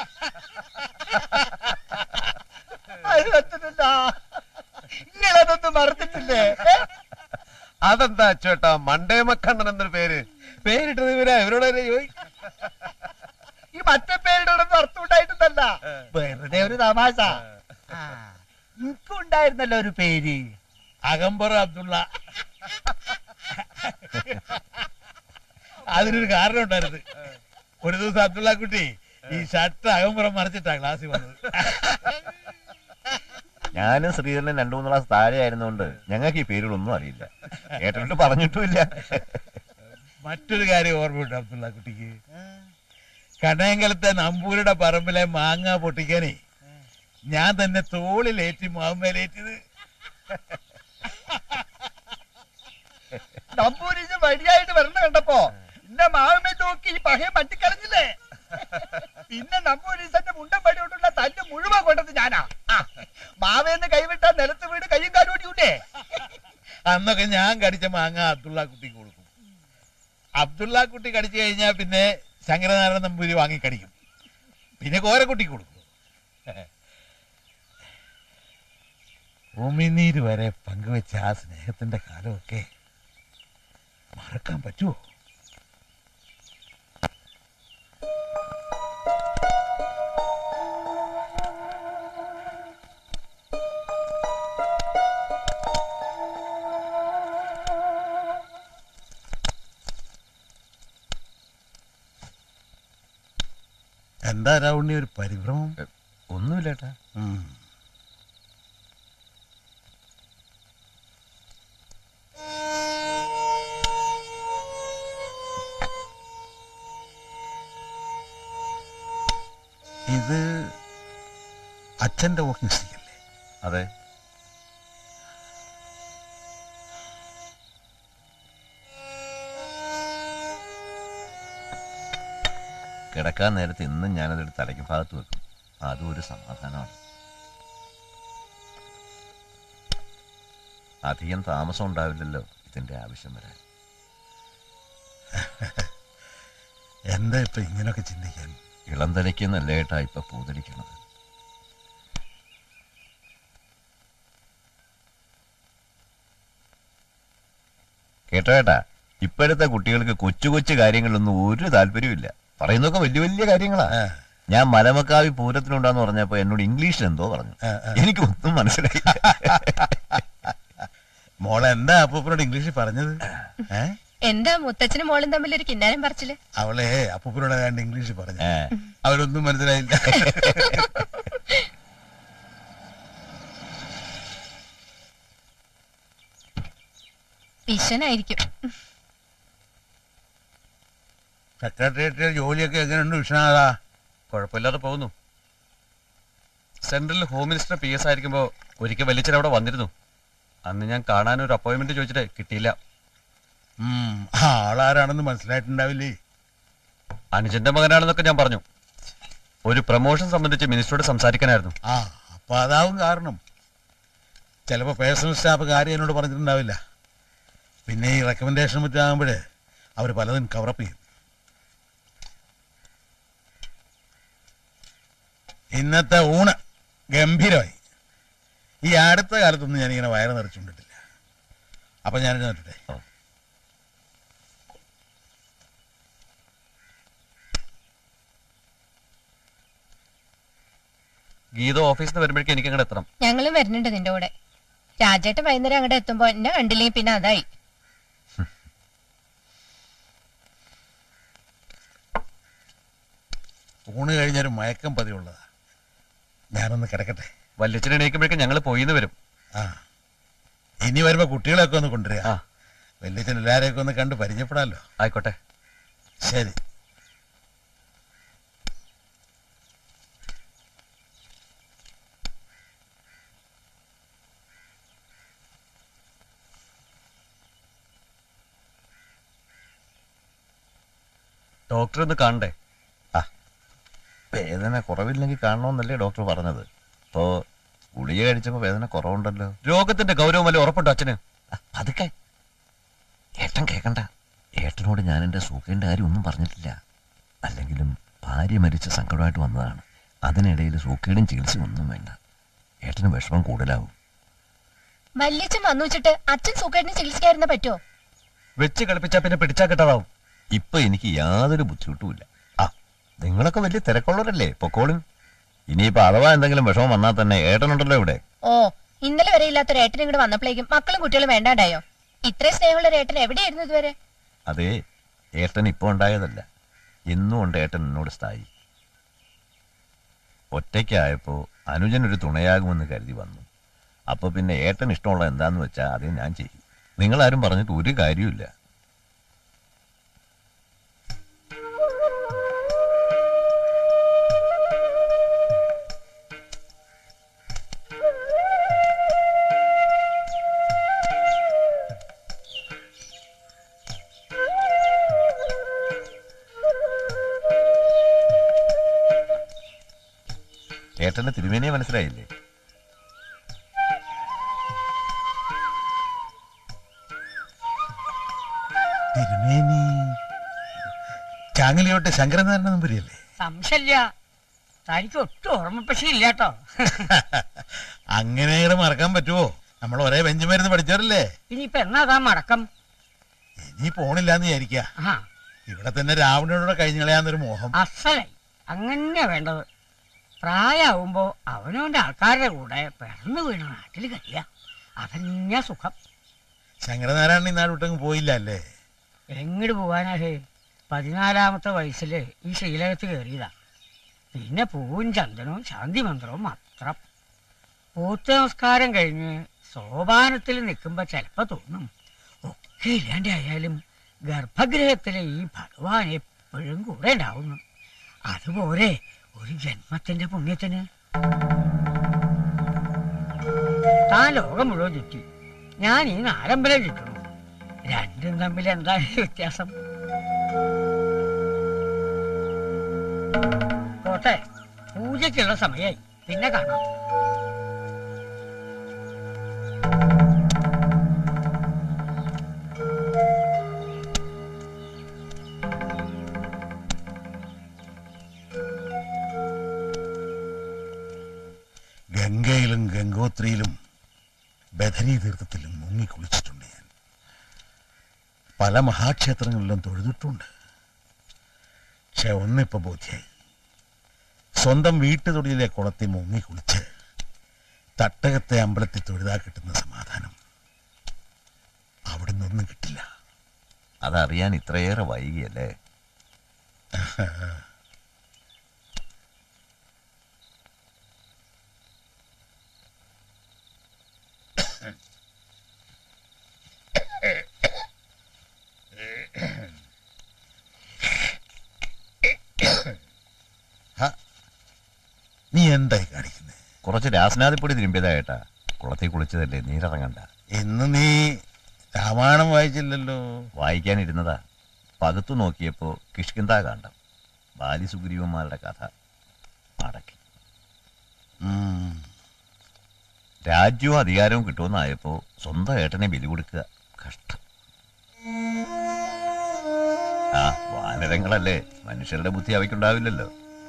അത് പറ്റുന്നില്ല നിങ്ങളതൊന്നും മറന്നിട്ടില്ലേ ഏ? അതെന്താ ചേട്ടാ മണ്ടേമക്കണ്ണൻ എന്നൊരു പേര് പേരിട്ടത് ഇവരാ ഇവരോട് തന്നെ ചോദിക്കും ഈ മറ്റേ പേരുടെ ഒന്നും അർത്ഥം ഉണ്ടായിട്ടല്ല വെറുതെ ഒരു തമാശ എനിക്കും ഉണ്ടായിരുന്നല്ലോ ഒരു പേര് അകമ്പറ അബ്ദുള്ള അതിനൊരു കാരണം ഉണ്ടായിരുന്നു ഒരു ദിവസം അബ്ദുള്ള കുട്ടി ഈ ഷർട്ട് അകമ്പുറം മറിച്ചിട്ടാ ക്ലാസ്സിൽ വന്നത് ഞാനും ശ്രീധരനും രണ്ടു മൂന്ന് ക്ലാസ് താഴെ ആയിരുന്നുകൊണ്ട് ഞങ്ങൾക്ക് ഈ പേരുകളൊന്നും അറിയില്ല ഏട്ടനോട്ട് പറഞ്ഞിട്ടുമില്ല മറ്റൊരു കാര്യം ഓർമ്മയുണ്ട് അബ്ദുള്ള കുട്ടിക്ക് കടയങ്കലത്തെ നമ്പൂരുടെ പറമ്പിലെ മാങ്ങ പൊട്ടിക്കാനേ ഞാൻ തന്നെ തോളിലേറ്റി മാവുമേലേറ്റിയത് നമ്പൂരിച്ച് വഴിയായിട്ട് വരണ കണ്ടപ്പോ എന്റെ മാവിനെ നോക്കി ഈ പകയെ മറ്റിക്കളഞ്ഞില്ലേ പിന്നെ നമ്പൂരീസന്റെ മുണ്ടം പടിയോട്ടുള്ള തല്ല് മുഴുവൻ കൊണ്ടത് ഞാനാ ആ, മാവേന്ന് കൈവിട്ടാ നിലത്ത് വീട് കയ്യും കാലോടിയൂലേ അന്നൊക്കെ ഞാൻ കടിച്ച മാങ്ങ അബ്ദുള്ള കുട്ടിക്ക് കൊടുക്കും അബ്ദുള്ള കുട്ടി കടിച്ചു കഴിഞ്ഞാൽ പിന്നെ ശങ്കരനാരായണ നമ്പൂരി വാങ്ങി കടിക്കും പിന്നെ കോരക്കുട്ടിക്ക് കൊടുക്കും ഉമിനീര് വരെ പങ്കുവെച്ച ആ സ്നേഹത്തിന്റെ കാലമൊക്കെ മറക്കാൻ പറ്റുമോ എന്താ രാവുണ്ണി ഒരു പരിഭ്രമം ഒന്നുമില്ല ഏട്ടാ ഉം. ഇത് അച്ഛന്റെ വാക്കിംഗ് സ്റ്റിക്ക് അല്ലേ അതെ കിടക്കാൻ നേരത്ത് ഇന്നും ഞാനതെടുത്ത് തലയ്ക്ക് ഭാഗത്ത് വെക്കും അതും ഒരു സമാധാനമാണ് അധികം താമസം ഉണ്ടാവില്ലല്ലോ ഇതിന്റെ ആവശ്യം വരാൻ എന്താ ഇപ്പൊ ഇങ്ങനൊക്കെ ചിന്തിക്കാൻ ഇളം തലയ്ക്ക് നല്ലതായിട്ടാ ഇപ്പൊ പൂതലിക്കണത് കേട്ടോ ഏട്ടാ ഇപ്പോഴത്തെ കുട്ടികൾക്ക് കൊച്ചു കൊച്ചു കാര്യങ്ങളിലൊന്നും ഒരു താല്പര്യമില്ല പറയുന്നതൊക്കെ വലിയ വലിയ കാര്യങ്ങളാ ആ, ഞാൻ മലമക്കാവി പൂരത്തിനുണ്ടാന്ന് പറഞ്ഞപ്പോ എന്നോട് ഇംഗ്ലീഷിൽ എന്തോ പറഞ്ഞു ആ, ആ. എനിക്കൊന്നും മനസ്സിലായില്ല മോളെ എന്താ അപ്പൂപ്പനോട് ഇംഗ്ലീഷിൽ പറഞ്ഞത് ഏ എന്താ മുത്തച്ഛനും മോളും തമ്മിൽ ഒരു കിന്നാരം പറിച്ചില് അവളെ അപ്പൂപ്പനോട് കണ്ട് ഇംഗ്ലീഷിൽ പറഞ്ഞു ഏ, അവരൊന്നും മനസ്സിലായില്ല വിഷനായിരിക്കും സെക്രട്ടേറിയറ്റ് ജോലിയൊക്കെ എങ്ങനെയുണ്ട് വിഷ്ണാഥാ കുഴപ്പമില്ലാതെ പോകുന്നു central home minister P S ആയിരിക്കുമ്പോ ഒരിക്കൽ വലിച്ചൻ അവിടെ വന്നിരുന്നു അന്ന് ഞാൻ കാണാൻ ഒരു അപ്പോയിന്റ്മെന്റ് ചോദിച്ചിട്ട് കിട്ടിയില്ല ഉം, ആ ആളാരാണെന്ന് മനസ്സിലായിട്ടുണ്ടാവില്ലേ അനുജന്റെ മകനാണെന്നൊക്കെ ഞാൻ പറഞ്ഞു ഒരു പ്രൊമോഷൻ സംബന്ധിച്ച് മിനിസ്റ്ററോട് സംസാരിക്കാനായിരുന്നു ആ അപ്പൊ അതാവും കാരണം ചിലപ്പോ പേഴ്സണൽ സ്റ്റാഫ് കാര്യം എന്നോട് പറഞ്ഞിട്ടുണ്ടാവില്ല പിന്നെ ഈ റെക്കമെൻഡേഷൻ മറ്റാകുമ്പോഴേ അവർ പലതും കവറപ്പ് ചെയ്യും ഇന്നത്തെ ഊണ് ഗംഭീരമായി ഈ അടുത്ത കാലത്തൊന്നും ഞാനിങ്ങനെ വയറ് നിറച്ചുകൊണ്ടിട്ടില്ല അപ്പൊ ഞാൻ നോട്ടെ ഓ. ഗീത ഓഫീസിൽ നിന്ന് വരുമ്പോഴേക്കും എനിക്ക് അങ്ങോട്ട് എത്തണം ഞങ്ങളും വരുന്നുണ്ട് നിന്റെ കൂടെ രാജേട്ടൻ വൈകുന്നേരം അങ്ങോട്ട് എത്തുമ്പോ എന്നെ കണ്ടില്ലെങ്കിൽ പിന്നെ അതായി ഊണ് കഴിഞ്ഞൊരു മയക്കം പതിവുള്ളതാ ഞാനൊന്ന് കിടക്കട്ടെ വല്യച്ഛൻ എണീക്കുമ്പോഴേക്കും ഞങ്ങൾ പോയിന്ന് വരും ആ ഇനി വരുമ്പോ കുട്ടികളെയൊക്കെ ഒന്ന് കൊണ്ടുവരിക ആ വല്യച്ഛൻ എല്ലാരെയൊക്കെ ഒന്ന് കണ്ട് പരിചയപ്പെടാമല്ലോ ആയിക്കോട്ടെ ശരി ഡോക്ടർ ഒന്ന് കാണണ്ടേ ആ വേദന കുറവില്ലെങ്കിൽ കാണണമെന്നല്ലേ ഡോക്ടർ പറഞ്ഞത് ഇപ്പോ ഗുളിക കഴിച്ചപ്പോ വേദന കുറവുണ്ടല്ലോ രോഗത്തിന്റെ ഗൗരവമല്ലേ ഉറപ്പുണ്ടോ അച്ഛന് ആ, പതുക്കെ ഏട്ടൻ കേക്കണ്ട ഏട്ടനോട് ഞാൻ എന്റെ സുഖേന്റെ കാര്യം ഒന്നും പറഞ്ഞിട്ടില്ല അല്ലെങ്കിലും ഭാര്യ മരിച്ച സങ്കടമായിട്ട് വന്നതാണ് അതിനിടയിൽ സൂക്കേടും ചികിത്സയും ഒന്നും വേണ്ട ഏട്ടന് വിഷമം കൂടുതലാവും വല്യച്ഛൻ വന്നു വെച്ചിട്ട് അച്ഛൻ സുഖേട്ടിന് ചികിത്സിക്കായിരുന്ന പറ്റുമോ വെച്ച് കളിപ്പിച്ചാ പിന്നെ പിടിച്ചാ കിട്ടാതാവും ഇപ്പൊ എനിക്ക് യാതൊരു ബുദ്ധിമുട്ടുമില്ല ആ നിങ്ങളൊക്കെ വലിയ തിരക്കുള്ളവരല്ലേ പൊക്കോളും ഇനിയിപ്പോ അഥവാ എന്തെങ്കിലും വിഷമം വന്നാൽ തന്നെ ഏട്ടനുണ്ടല്ലോ ഇവിടെ ഓ ഇന്നലെ വരെ ഇല്ലാത്തൊരു ഏട്ടൻ ഇങ്ങോട്ട് വന്നപ്പോഴേക്കും മക്കളും കുട്ടികളും വേണ്ടാണ്ടായോ ഇത്രയും സ്നേഹമുള്ള ഒരു ഏട്ടൻ എവിടെയായിരുന്നു ഇതുവരെ അതേ ഏട്ടൻ ഇപ്പൊ ഉണ്ടായതല്ല എന്നും ഉണ്ട് ഏട്ടൻ എന്നോട് സ്ഥായി ഒറ്റയ്ക്കായപ്പോ അനുജൻ ഒരു തുണയാകുമെന്ന് കരുതി വന്നു അപ്പൊ പിന്നെ ഏട്ടൻ ഇഷ്ടമുള്ള എന്താന്ന് വെച്ചാൽ അത് ഞാൻ ചെയ്യും നിങ്ങളാരും പറഞ്ഞിട്ട് ഒരു കാര്യമില്ല ഏട്ടന്റെ തിരുമേനിയെ മനസ്സിലായില്ലേ തിരുമേനി ചാങ്ങലിയോട്ട് ശങ്കരനാരായണ നമ്പൂരിയല്ലേ സംശയമില്ല തനിക്ക് ഒട്ടും ഓർമ്മപ്പശി ഇല്ല കേട്ടോ അങ്ങനെ ഇങ്ങട് മറക്കാൻ പറ്റുമോ നമ്മൾ ഒരേ ബെഞ്ചുമരുന്ന് പഠിച്ചവരല്ലേ ഇനിയിപ്പൊ എന്നാ മടക്കം ഇനി പോണില്ലാന്ന് വിചാരിക്ക ആ ഇവിടെ തന്നെ രാവണനോടെ കഴിഞ്ഞു കളയാന്നൊരു മോഹം അസലായി അങ്ങനെയാ വേണ്ടത് പ്രായമാവുമ്പോ അവനവന്റെ ആൾക്കാരുടെ കൂടെ പിറന്നു വീണ നാട്ടിൽ കഴിയ അതന്നെ സുഖം ശങ്കരനാരായണൻ ഈ നാട് വിട്ടങ്ങ് പോയില്ല അല്ലേ എങ്ങോട്ട് പോവാനാ ഹേ പതിനാലാമത്തെ വയസ്സില് ഈ ശ്രീലകത്ത് കയറിയതാ പിന്നെ പൂവും ചന്ദനവും ശാന്തി മന്ത്രവും മാത്രം പൂത്ത നമസ്കാരം കഴിഞ്ഞ് സോപാനത്തിൽ നിൽക്കുമ്പോ ചിലപ്പോ തോന്നും ഒക്കെ ഇല്ലാണ്ടായാലും ഗർഭഗൃഹത്തിലെ ഈ ഭഗവാൻ എപ്പോഴും കൂടെ ഉണ്ടാവുന്നു അതുപോലെ ഒരു ജന്മത്തിന്റെ പുണ്യത്തിന് താൻ ലോകം മുഴുവൻ ചുറ്റി ഞാൻ ഈ നാലമ്പലം ചുറ്റണം രണ്ടും തമ്മിൽ എന്താണ് വ്യത്യാസം പോട്ടെ പൂജയ്ക്കുള്ള സമയായി പിന്നെ കാണാം ഗംഗോത്രിയിലും ബദരീ തീർത്ഥത്തിലും മുങ്ങി കുളിച്ചിട്ടുണ്ട് ഞാൻ പല മഹാക്ഷേത്രങ്ങളിലും തൊഴുതിട്ടുണ്ട് പക്ഷെ ഒന്നിപ്പോ ബോധ്യായി സ്വന്തം വീട്ടുതൊടിയിലെ കുളത്തിൽ മുങ്ങി കുളിച്ച് തട്ടകത്തെ അമ്പലത്തിൽ തൊഴുതാ കിട്ടുന്ന സമാധാനം അവിടെ നിന്നൊന്നും കിട്ടില്ല അതറിയാൻ ഇത്രയേറെ വൈകിയല്ലേ നീ എന്തായി കാണിക്കുന്നത് കുറച്ച് രാസനാദിപ്പൊടി തിരുമ്പിയതായിട്ടാ കുളത്തിൽ കുളിച്ചതല്ലേ നീരിറങ്ങണ്ട ഇന്ന് നീ രാമായണം വായിച്ചില്ലല്ലോ വായിക്കാനിരുന്നതാ പകുത്തു നോക്കിയപ്പോ കിഷ്കിന്ത കാണ്ടം ബാലി സുഗ്രീവന്മാരുടെ കഥ അടക്കി ഉം. രാജ്യവും അധികാരവും കിട്ടുമെന്നായപ്പോ സ്വന്തം ഏട്ടനെ ബലി കൊടുക്കുക കഷ്ടം ആ വാനരങ്ങളല്ലേ മനുഷ്യരുടെ ബുദ്ധി അവയ്ക്കുണ്ടാവില്ലല്ലോ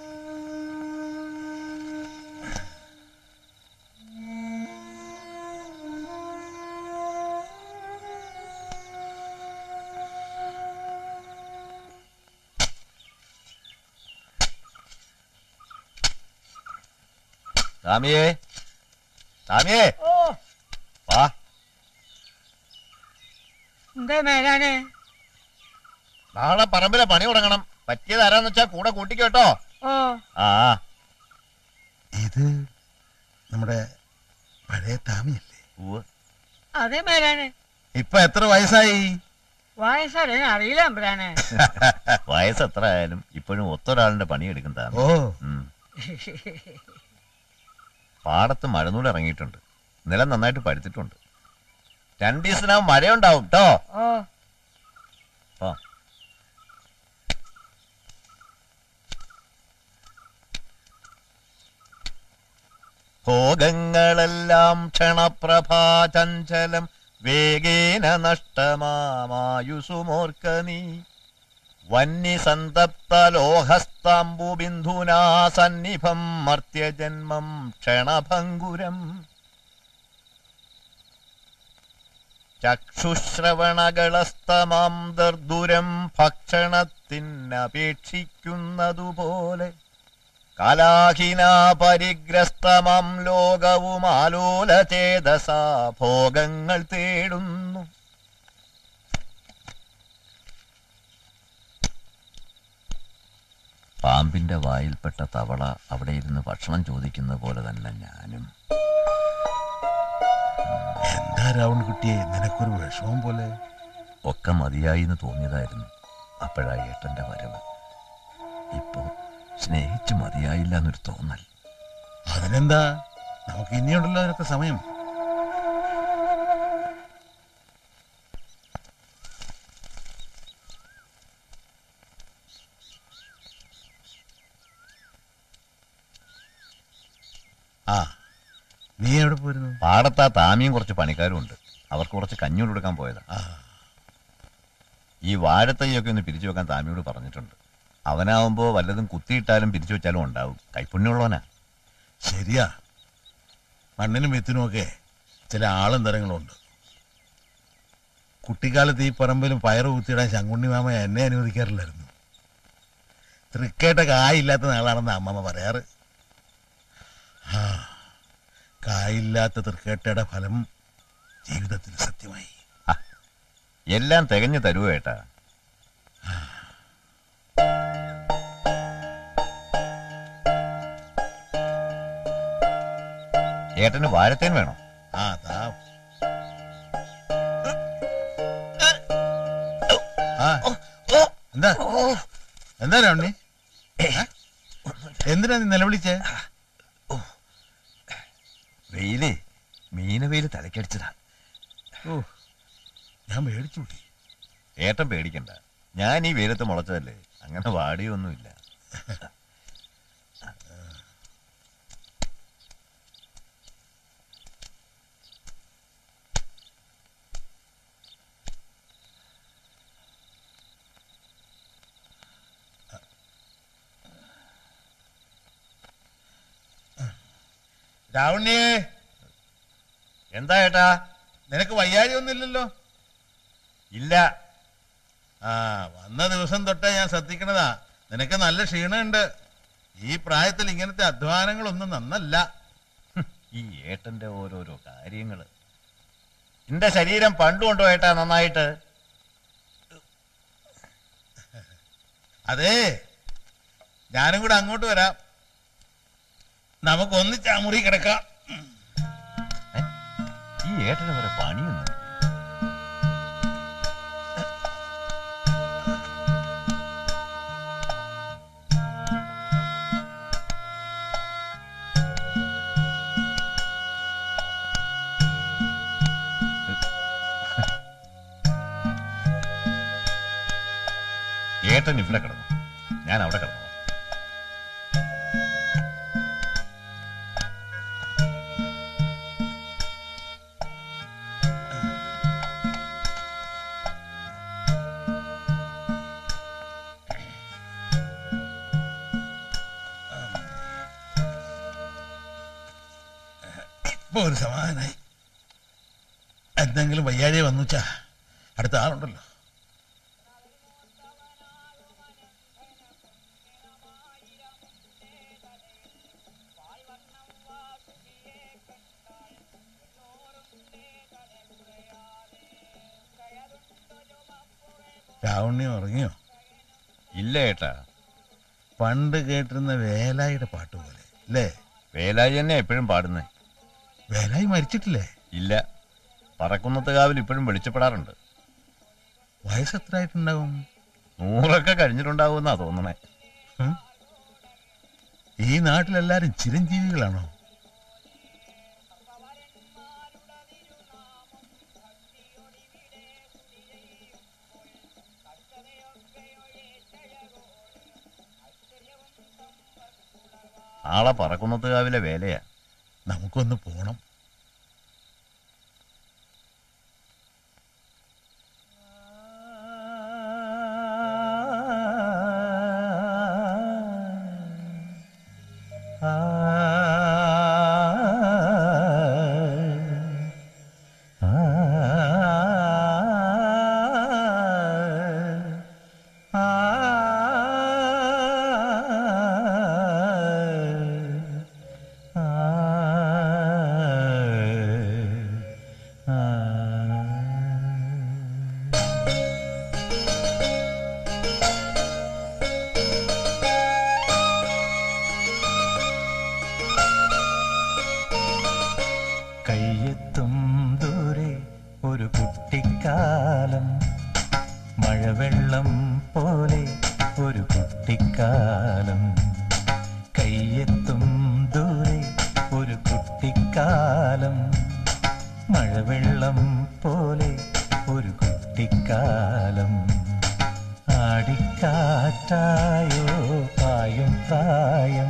സ്വാമിയേ സ്വാമിയേ ഓ വാ എന്താ മേലാനെ നാളെ പറമ്പിലെ പണി തുടങ്ങണം പറ്റിയത് ആരാന്ന് വെച്ചാ കൂടെ കൂട്ടിക്കോട്ടോ ഓ ആ ഇത് നമ്മുടെ പഴയ താമിയല്ലേ ഉവ്വ്. അതെ മേലാനെ ഇപ്പൊ എത്ര വയസ്സായി വയസ്സറിയാൻ അറിയില്ല അമ്പരാനെ വയസ്സ് എത്ര ആയാലും ഇപ്പോഴും ഒത്തൊരാളിന്റെ പണിയെടുക്കുന്നതാണ് ഓ ഉം. പാടത്ത് മഴനൂൽ ഇറങ്ങിയിട്ടുണ്ട് നിലം നന്നായിട്ട് പഴുത്തിട്ടുണ്ട് രണ്ടു ദിവസത്തിനകം മഴയുണ്ടാവും കേട്ടോ ഓ ആ ഭോഗങ്ങളെല്ലാം ക്ഷണപ്രഭാചഞ്ചലം വേഗേന നഷ്ടമാമായുസുമോർക്ക നീ വന്യസന്തപ്തലോഹസ്താംബുബിന്ധുനാ സന്നിഭം മർത്യജന്മം ക്ഷണഭംഗുരം ചക്ഷുശ്രവണകളസ്തമാം ദർദുരം ഭക്ഷണത്തിനപേക്ഷിക്കുന്നതുപോലെ കലാഹിനാ പരിഗ്രസ്തമാം ലോകവും ആലോലചേതസാ ഭോഗങ്ങൾ തേടുന്നു പാമ്പിന്റെ വായിൽപ്പെട്ട തവള അവിടെ ഇരുന്ന് ഭക്ഷണം ചോദിക്കുന്ന പോലെ തന്നെ ഞാനും എന്താ രാവൺ കുട്ടിയെ നിനക്കൊരു വിഷമം പോലെ ഒക്കെ മതിയായി എന്ന് തോന്നിയതായിരുന്നു അപ്പോഴാ ഏട്ടന്റെ വരവ് ഇപ്പോ സ്നേഹിച്ച് മതിയായില്ല എന്നൊരു തോന്നൽ അതിനെന്താ നമുക്ക് ഇനിയുണ്ടല്ലോ അതിനൊക്കെ സമയം ആ നീ എവിടെ പോയിരുന്നു പാടത്താ താമിയും കുറച്ച് പണിക്കാരും ഉണ്ട് അവർക്ക് കുറച്ച് കഞ്ഞൂട് കൊടുക്കാൻ പോയതാ ആ ഈ വാഴത്തൈയൊക്കെ ഒന്ന് പിരിച്ചു വെക്കാൻ താമിയോട് പറഞ്ഞിട്ടുണ്ട് അവനാവുമ്പോ വല്ലതും കുത്തിയിട്ടാലും പിരിച്ചു വെച്ചാലും ഉണ്ടാവും കൈപ്പുണ്യമുള്ളവനാ ശരിയാ മണ്ണിനും വിത്തിനും ഒക്കെ ചില ആളും തരങ്ങളുണ്ട് കുട്ടിക്കാലത്ത് ഈ പറമ്പിലും പയറ് കുത്തിയിടാൻ ശങ്കുണ്ണി മാമ എന്നെ അനുവദിക്കാറില്ലായിരുന്നു തൃക്കേട്ട കായില്ലാത്ത നാളാണെന്ന് അമ്മമ്മ പറയാറ് ആ കായില്ലാത്ത തൃക്കേട്ടയുടെ ഫലം ജീവിതത്തിൽ സത്യമായി എല്ലാം തികഞ്ഞു തരുവോ ഏട്ടാ ഏട്ടന് വാഴത്തേൻ വേണോ ആ താ ആ എന്താ എന്താ രാവണി എന്തിനാ നീ നിലവിളിച്ചേ വെയിലേ മീന വെയിൽ തലക്കടിച്ചതാ ഓ ഞാൻ മേടിച്ചു കൂട്ടി ഏട്ടൻ പേടിക്കണ്ട ഞാൻ ഈ വെയിലത്ത് മുളച്ചതല്ലേ അങ്ങനെ വാടിയൊന്നുമില്ല രാവണിയേ എന്താ ഏട്ടാ നിനക്ക് വയ്യാഴി ഒന്നുമില്ലല്ലോ ഇല്ല ആ വന്ന ദിവസം തൊട്ടേ ഞാൻ ശ്രദ്ധിക്കണതാ നിനക്ക് നല്ല ക്ഷീണമുണ്ട് ഈ പ്രായത്തിൽ ഇങ്ങനത്തെ അധ്വാനങ്ങളൊന്നും നന്നല്ല ഈ ഏട്ടന്റെ ഓരോരോ കാര്യങ്ങള് എന്റെ ശരീരം പണ്ടുകൊണ്ടോ ഏട്ടാ നന്നായിട്ട് അതെ ഞാനും കൂടെ അങ്ങോട്ട് വരാം നമുക്ക് ഒന്നിച്ച് ആ മുറി കിടക്കാം ഈ ഏട്ടന് വരെ പണിയൊന്നും ഏട്ടൻ ഇവിടെ കിടന്നു ഞാൻ അവിടെ കിടന്നു ഇപ്പൊ ഒരു സമാധാനായി എന്തെങ്കിലും വയ്യാഴി വന്നുച്ചാ അടുത്ത ആളുണ്ടല്ലോ രാവണ്യം ഉറങ്ങിയോ ഇല്ല ഏട്ടാ പണ്ട് കേട്ടിരുന്ന വേലായിയുടെ പാട്ട് പോലെ അല്ലേ വേലായി തന്നെ എപ്പോഴും പാടുന്നേ വേലായി മരിച്ചിട്ടില്ലേ ഇല്ല പറക്കുന്നത്ത് കാവിൽ ഇപ്പോഴും വെളിച്ചപ്പെടാറുണ്ട് വയസ്സ് എത്രയായിട്ടുണ്ടാവും നൂറൊക്കെ കഴിഞ്ഞിട്ടുണ്ടാവുമെന്നാ തോന്നണേ ഉം? ഈ നാട്ടിലെല്ലാരും ചിരഞ്ജീവികളാണോ ആളെ പറക്കുന്നത്ത് കാവിലെ വേലയാ നമുക്കൊന്ന് പോണം കയ്യെത്തും ദൂരെ ഒരു കുട്ടിക്കാലം മഴവെള്ളം പോലെ ഒരു കുട്ടിക്കാലം കയ്യെത്തും ദൂരെ ഒരു കുട്ടിക്കാലം മഴവെള്ളം പോലെ ഒരു കുട്ടിക്കാലം ആടിക്കാറ്റായോ പായും പ്രായം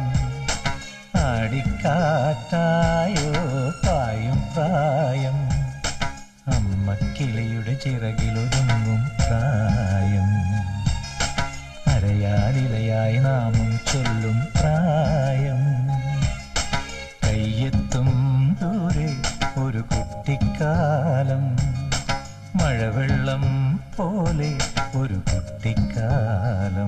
ആടിക്കാറ്റായോ പായും പ്രായം അമ്മ കിളിയുടെ ചിറകിലൊതുങ്ങും പ്രായം അരയാലിലയായി നാമം ചൊല്ലും പ്രായം കയ്യെത്തും ദൂരെ ഒരു കുട്ടിക്കാലം മഴവെള്ളം പോലെ ഒരു കുട്ടിക്കാലം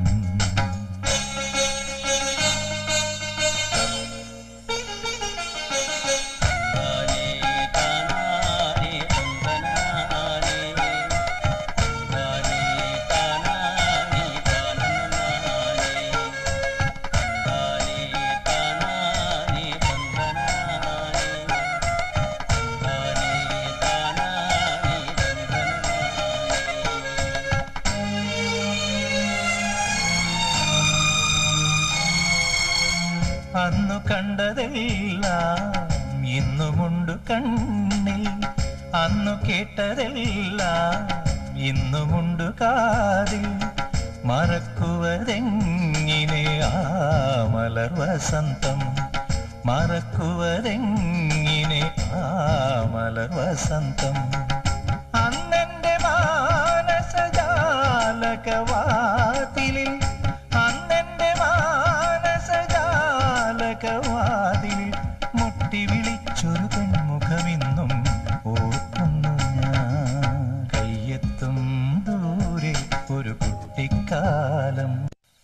അന്നു കണ്ടതെല്ലാം ഇന്നുമുണ്ട് കണ്ണിൽ അന്നു കേട്ടതെല്ലാം ഇന്നുമുണ്ട് കാതിൽ മറക്കുവതെങ്ങിനെ ആ മലർ വസന്തം മറക്കുവതെങ്ങിനെ ആ മലർ വസന്തം അന്നെന്റെ മാനസജാലകവാതിലിൽ അന്നെന്റെ മാനസജാലകവാതിലിൽ മുട്ടി വിളിച്ചൊരു പെൺമുഖമിന്നും കുട്ടിക്കാലം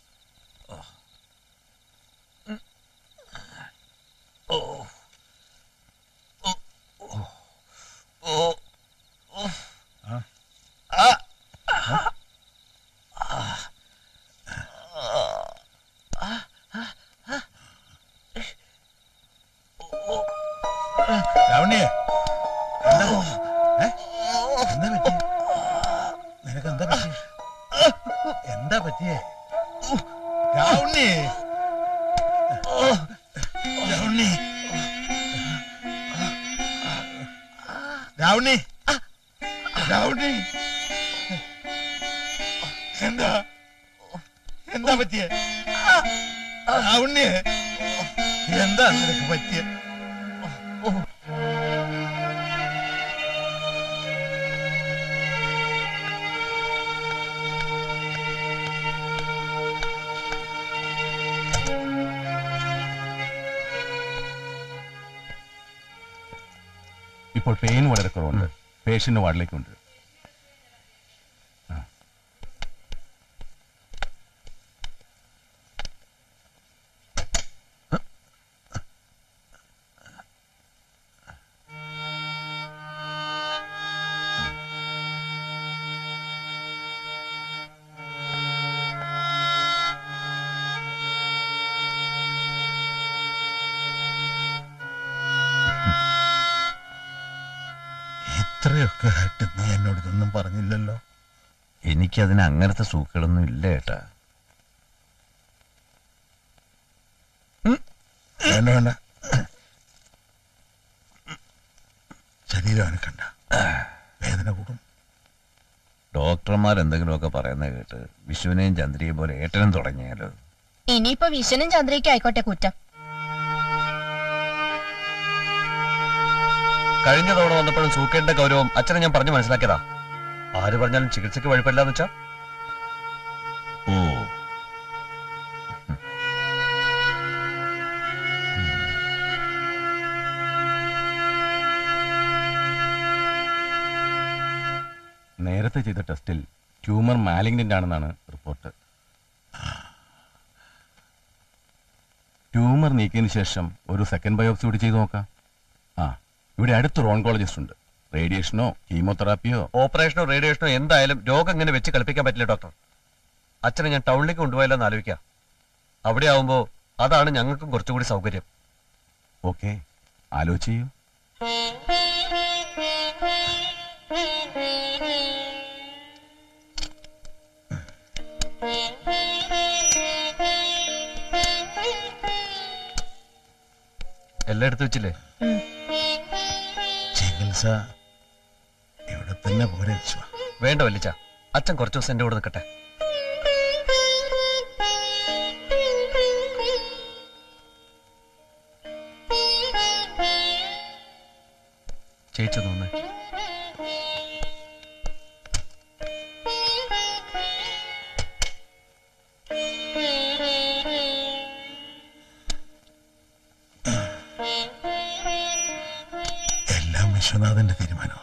രാവണിയെ എന്താ ഏ? എന്താ പറ്റി നിനക്ക് എന്താ പറ്റി എന്താ പറ്റിയേ രാവണി രാവണി രാവണി രാവണി എന്താ എന്താ പറ്റിയേ രാവണി എന്താ നിനക്ക് പറ്റിയേ ഇപ്പോൾ പെയിൻ വളരെ കുറവുണ്ട് പേഷ്യന്റ് വാർഡിലേക്ക് ഉണ്ട് ഇത്രയൊക്കെ ആയിട്ട് നീ എന്നോട് ഇതൊന്നും പറഞ്ഞില്ലല്ലോ എനിക്കതിന് അങ്ങനത്തെ സൂക്കുകളൊന്നും ഇല്ല ഏട്ടാ വേണ്ട വേണ്ട ശരീരം അനക്കണ്ട വേദന കൂടും ഡോക്ടർമാർ എന്തെങ്കിലുമൊക്കെ പറയുന്നത് കേട്ട് വിഷുവിനെയും ചന്ദ്രയെയും പോലെ ഏട്ടനും തുടങ്ങിയാലോ ഇനിയിപ്പോ വിഷനും ചന്ദ്രയ്ക്കും ആയിക്കോട്ടെ കുറ്റം കഴിഞ്ഞ തവണ വന്നപ്പോഴും സൂക്കേണ്ട ഗൗരവം അച്ഛനെ ഞാൻ പറഞ്ഞു മനസ്സിലാക്കിയതാ ആര് പറഞ്ഞാലും ചികിത്സയ്ക്ക് വഴിപ്പെടില്ലെന്ന് വെച്ചാ ഓ നേരത്തെ ചെയ്ത ടെസ്റ്റിൽ ട്യൂമർ മാലിഗ്നന്റ് ആണെന്നാണ് റിപ്പോർട്ട് ട്യൂമർ നീക്കിയതിന് ശേഷം ഒരു സെക്കൻഡ് ബയോപ്സി കൂടി ചെയ്തു നോക്കാം ആ ഇവിടെ അടുത്തൊരു ഓൺകോളജിസ്റ്റ് ഉണ്ട് റേഡിയേഷനോ കീമോതെറാപ്പിയോ ഓപ്പറേഷനോ റേഡിയേഷനോ എന്തായാലും രോഗം ഇങ്ങനെ വെച്ച് കളിപ്പിക്കാൻ പറ്റില്ല ഡോക്ടർ അച്ഛനെ ഞാൻ ടൗണിലേക്ക് കൊണ്ടുപോയല്ലോ എന്ന് ആലോചിക്കാം അവിടെ ആവുമ്പോ അതാണ് ഞങ്ങൾക്കും കുറച്ചുകൂടി സൗകര്യം ഓക്കെ ആലോചിച്ച് ചെയ്യൂ എല്ലാം എടുത്തു വെച്ചില്ലേ ചികിത്സ ഇവിടെ തന്നെ പോരെ വിശ്വ വേണ്ട വല്ലിച്ച അച്ഛൻ കുറച്ച് ദിവസം എന്റെ കൂടെ നിൽക്കട്ടെ ചേച്ചി തോന്നേ എല്ലാം വിശ്വനാഥന്റെ തീരുമാനമാണ്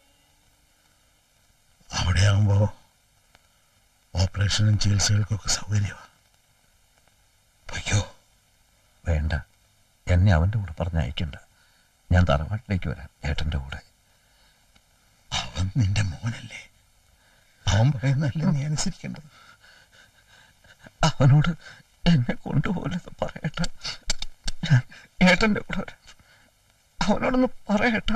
അവിടെ ആകുമ്പോ ഓപ്പറേഷനും ചികിത്സകൾക്കൊക്കെ സൗകര്യമാണ് അയ്യോ വേണ്ട എന്നെ അവന്റെ കൂടെ പറഞ്ഞ് അയക്കണ്ട ഞാൻ തറവാട്ടിലേക്ക് വരാം ഏട്ടന്റെ കൂടെ അവൻ നിന്റെ മോനല്ലേ അവൻ പറയുന്നല്ലേ നീ അനുസരിക്കേണ്ടത് അവനോട് എന്നെ കൊണ്ടുപോലെന്ന് പറയട്ട ഞാൻ ഏട്ടന്റെ കൂടെ വരാം അവനോടൊന്ന് പറയട്ട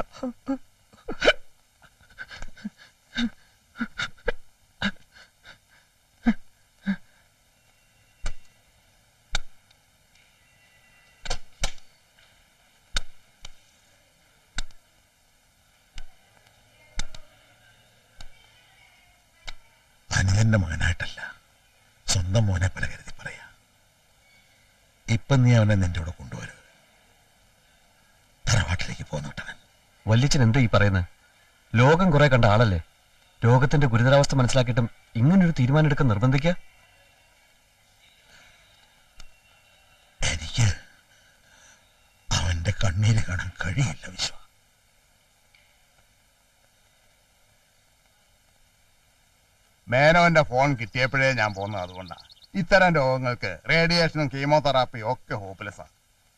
അനുജന്റെ മകനായിട്ടല്ല സ്വന്തം മോനെ പോലെ കരുതി പറയാ ഇപ്പൊ നീ അവനെ നിന്റെ കൂടെ കൊണ്ടുവരുത് തറവാട്ടിലേക്ക് പോന്നോട്ടവൻ വല്യച്ഛൻ എന്താ ഈ പറയുന്നത് ലോകം കുറെ കണ്ട ആളല്ലേ രോഗത്തിന്റെ ഗുരുതരാവസ്ഥ മനസ്സിലാക്കിയിട്ടും ഇങ്ങനൊരു തീരുമാനം എടുക്കാൻ നിർബന്ധിക്കുക എനിക്ക് അവന്റെ കണ്ണീര് കാണാൻ കഴിയില്ല വിശ്വ മേനോന്റെ ഫോൺ കിട്ടിയപ്പോഴേ ഞാൻ പോകുന്നത് അതുകൊണ്ടാണ് ഇത്തരം രോഗങ്ങൾക്ക് റേഡിയേഷനും കീമോതെറാപ്പിയും ഒക്കെ ഹോപ്പ്ലെസ്സാണ്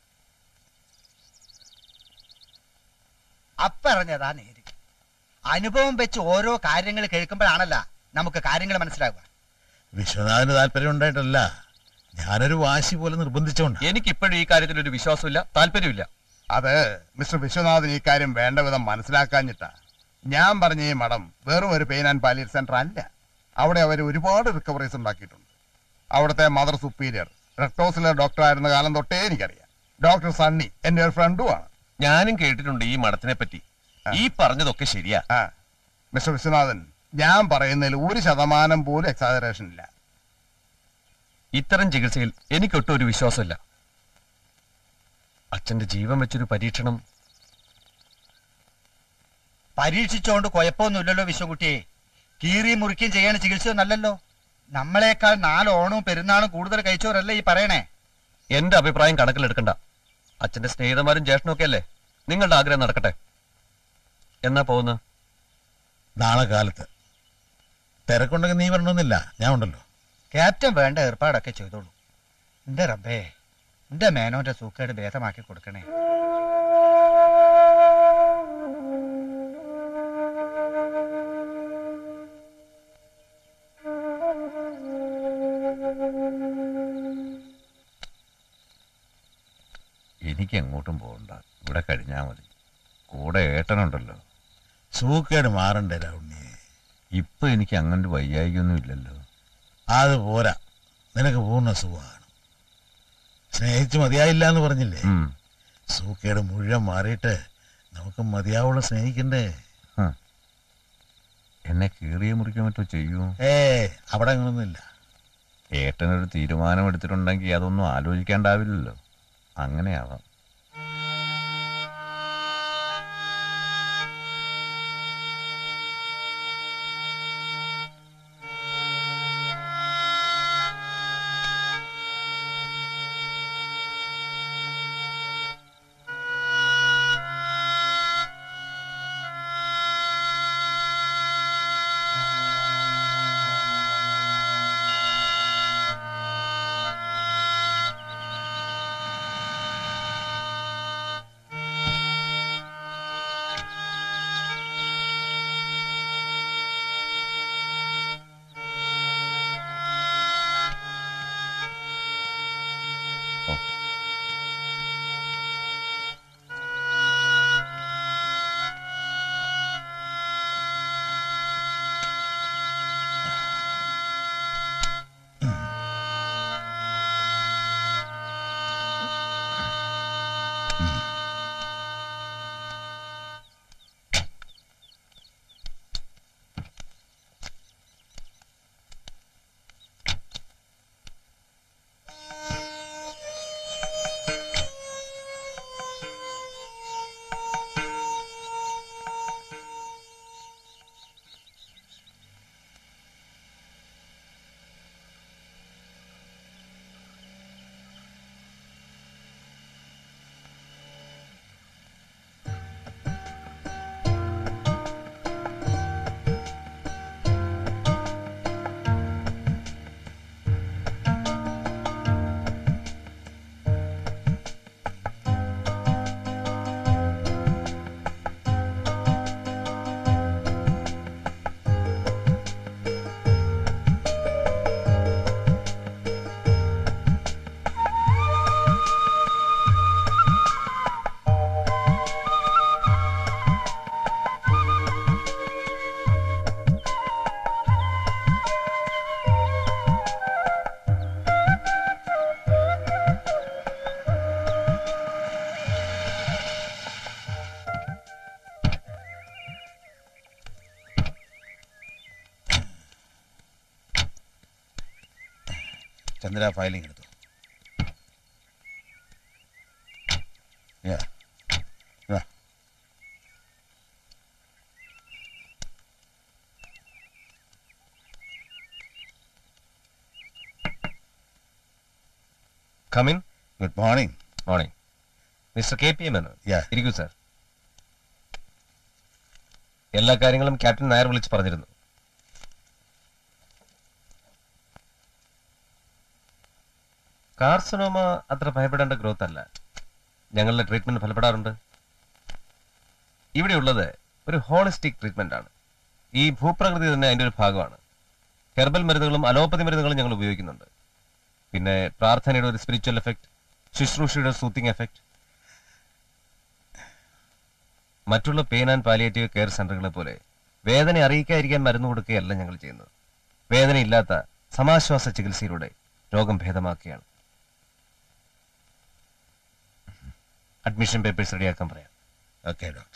അപ്പറഞ്ഞതാ നേര് അനുഭവം വെച്ച് ഓരോ കാര്യങ്ങൾ കേൾക്കുമ്പോഴാണല്ല നമുക്ക് കാര്യങ്ങൾ മനസ്സിലാകുക വിശ്വനാഥന് താല്പര്യം ഉണ്ടായിട്ടല്ല ഞാനൊരു വാശി പോലെ നിർബന്ധിച്ചോണ്ട് എനിക്ക് ഇപ്പോഴും ഈ കാര്യത്തിൽ ഒരു വിശ്വാസമില്ല താല്പര്യമില്ല അത് മിസ്റ്റർ വിശ്വനാഥൻ ഈ കാര്യം വേണ്ട വിധം മനസ്സിലാക്കാഞ്ഞിട്ടാ ഞാൻ പറഞ്ഞ ഈ മഠം വെറും ഒരു പെയിൻ ആൻഡ് പാലിയർ സെന്റർ അല്ല അവിടെ അവർ ഒരുപാട് റിക്കവറീസ് ഉണ്ടാക്കിയിട്ടുണ്ട് അവിടുത്തെ മദർ സുപ്പീരിയർ റെക്ടോസിലെ ഡോക്ടർ ആയിരുന്ന കാലം തൊട്ടേ എനിക്കറിയാം ഡോക്ടർ സണ്ണി എന്റെ ഒരു ഫ്രണ്ടുമാണ് ഞാനും കേട്ടിട്ടുണ്ട് ഈ മഠത്തിനെ പറ്റി ഈ പറഞ്ഞതൊക്കെ ശരിയാ ആ മിസ്റ്റർ വിശ്വനാഥൻ ഞാൻ പറയുന്നതിൽ ഒരു ശതമാനം പോലും എക്സാജറേഷൻ ഇല്ല ഇത്തരം ചികിത്സയിൽ എനിക്കൊട്ടും ഒരു വിശ്വാസമില്ല അച്ഛന്റെ ജീവൻ വെച്ചൊരു പരീക്ഷണം പരീക്ഷിച്ചോണ്ട് കുഴപ്പമൊന്നുമില്ലല്ലോ വിശ്വകുട്ടിയെ കീറി മുറിക്കുകയും ചെയ്യണ ചികിത്സയൊന്നല്ലല്ലോ നമ്മളെക്കാൾ നാല് ഓണവും പെരുന്നാളും കൂടുതൽ കഴിച്ചവരല്ലേ ഈ പറയണേ എന്റെ അഭിപ്രായം കണക്കിലെടുക്കണ്ട അച്ഛന്റെ സ്നേഹിതന്മാരും ജ്യേഷ്ഠനും ഒക്കെ അല്ലേ നിങ്ങളുടെ ആഗ്രഹം നടക്കട്ടെ എന്നാ പോകുന്നു നാളെ കാലത്ത് തിരക്കുണ്ടെങ്കിൽ നീ വരണമെന്നില്ല ഞാൻ ഉണ്ടല്ലോ ക്യാപ്റ്റൻ വേണ്ട ഏർപ്പാടൊക്കെ ചെയ്തോളൂ എന്റെ റബ്ബേ എന്റെ മേനോന്റെ സൂക്കേട് ഭേദമാക്കി കൊടുക്കണേ എനിക്ക് എങ്ങോട്ടും പോകണ്ട ഇവിടെ കഴിഞ്ഞാ മതി കൂടെ ഏട്ടനുണ്ടല്ലോ സൂക്കേട് മാറണ്ടേ ഉണ്ണി ഇപ്പൊ എനിക്ക് അങ്ങനെ വയ്യായികൊന്നും ഇല്ലല്ലോ അത് പോരാ നിനക്ക് പൂർണ്ണ സുഖമാണ് സ്നേഹിച്ച് മതിയായില്ല എന്ന് പറഞ്ഞില്ലേ ഉം. സൂക്കേട് മുഴുവൻ മാറിയിട്ട് നമുക്ക് മതിയാവുള്ള സ്നേഹിക്കണ്ടേ ഹ. എന്നെ കീറിയ മുറിക്കാൻ പറ്റോ ചെയ്യൂ ഏ അവിടെ അങ്ങനൊന്നുമില്ല ഏട്ടനൊരു തീരുമാനം എടുത്തിട്ടുണ്ടെങ്കിൽ അതൊന്നും ആലോചിക്കാണ്ടാവില്ലല്ലോ അങ്ങനെയാവാം ചന്ദ്ര ഫയലിംഗ് എടുത്തു Yeah. Yeah. Come in good morning morning mister K P Menon Yeah. ഇരിക്കൂ സാർ എല്ലാ കാര്യങ്ങളും ക്യാപ്റ്റൻ നായർ വിളിച്ച് പറഞ്ഞിരുന്നു കാർസിനോമ അത്ര ഭയപ്പെടേണ്ട ഗ്രോത്ത് അല്ല ഞങ്ങളുടെ ട്രീറ്റ്മെന്റ് ഫലപ്പെടാറുണ്ട് ഇവിടെയുള്ളത് ഒരു ഹോളിസ്റ്റിക് ട്രീറ്റ്മെന്റ് ആണ് ഈ ഭൂപ്രകൃതി തന്നെ അതിന്റെ ഒരു ഭാഗമാണ് ഹെർബൽ മരുന്നുകളും അലോപ്പതി മരുന്നുകളും ഞങ്ങൾ ഉപയോഗിക്കുന്നുണ്ട് പിന്നെ പ്രാർത്ഥനയുടെ ഒരു സ്പിരിച്വൽ എഫക്ട് ശുശ്രൂഷയുടെ സൂത്തിങ് എഫക്ട് മറ്റുള്ള പെയിൻ ആൻഡ് പാലിയേറ്റീവ് കെയർ സെന്ററുകളെ പോലെ വേദന അറിയിക്കാതിരിക്കാൻ മരുന്ന് കൊടുക്കുകയല്ല ഞങ്ങൾ ചെയ്യുന്നത് വേദനയില്ലാത്ത സമാശ്വാസ ചികിത്സയിലൂടെ രോഗം ഭേദമാക്കുകയാണ് അഡ്മിഷൻ പേപ്പേഴ്സ് റെഡിയാക്കാൻ പറയാം okay doctor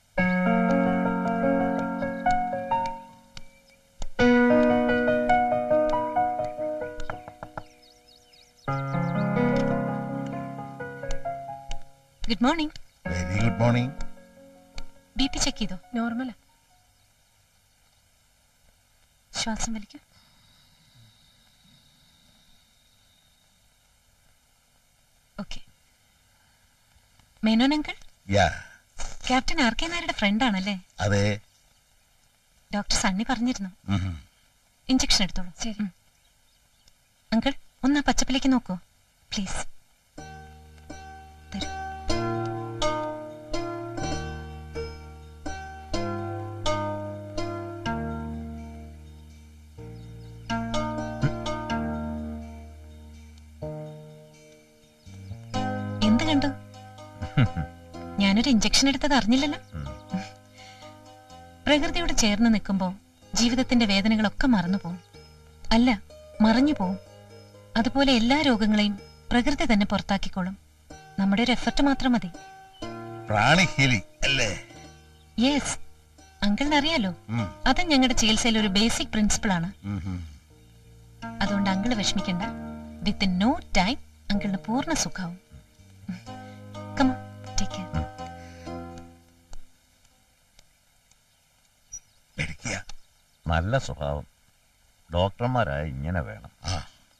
good morning very good morning B P check ചെയ്തോ നോർമലാ ശ്വാസം വലിക്കും okay Menon uncle ya captain R K നായരുടെ ഫ്രണ്ട് ആണല്ലേ അതെ ഡോക്ടർ സണ്ണി പറഞ്ഞിരുന്നു ഉം. ഇഞ്ചക്ഷൻ എടുത്തോളൂ ശരി അങ്കിൾ ഒന്ന് ആ പച്ചപ്പിലേക്ക് നോക്കൂ പ്ലീസ് തരൂ എന്ത് കണ്ടു ഞാനൊരു ഇഞ്ചക്ഷൻ എടുത്തത് അറിഞ്ഞില്ലല്ലോ പ്രകൃതിയോട് ചേർന്ന് നിൽക്കുമ്പോൾ ജീവിതത്തിന്റെ വേദനകളൊക്കെ മറന്നു പോകും അല്ല മറഞ്ഞു പോവും അതുപോലെ എല്ലാ രോഗങ്ങളെയും പ്രകൃതി തന്നെ പുറത്താക്കിക്കോളും നമ്മുടെ ഒരു എഫർട്ട് മാത്രം മതി പ്രാണി ഹീലി അല്ലേ യെസ് അങ്കിളിന് അറിയാലോ ഉം. അത് ഞങ്ങളുടെ ചികിത്സയിൽ ഒരു ബേസിക് പ്രിൻസിപ്പിൾ ആണ് ഉം, ഉം. അതുകൊണ്ട് അങ്കിള് വിഷമിക്കണ്ട വിത്ത് നോ ടൈം അങ്കിളിന് പൂർണ്ണ സുഖാവും കമ ടേക്ക് കെയർ പേടിക്കുക നല്ല സ്വഭാവം ഡോക്ടർമാരായ ഇങ്ങനെ വേണം ആ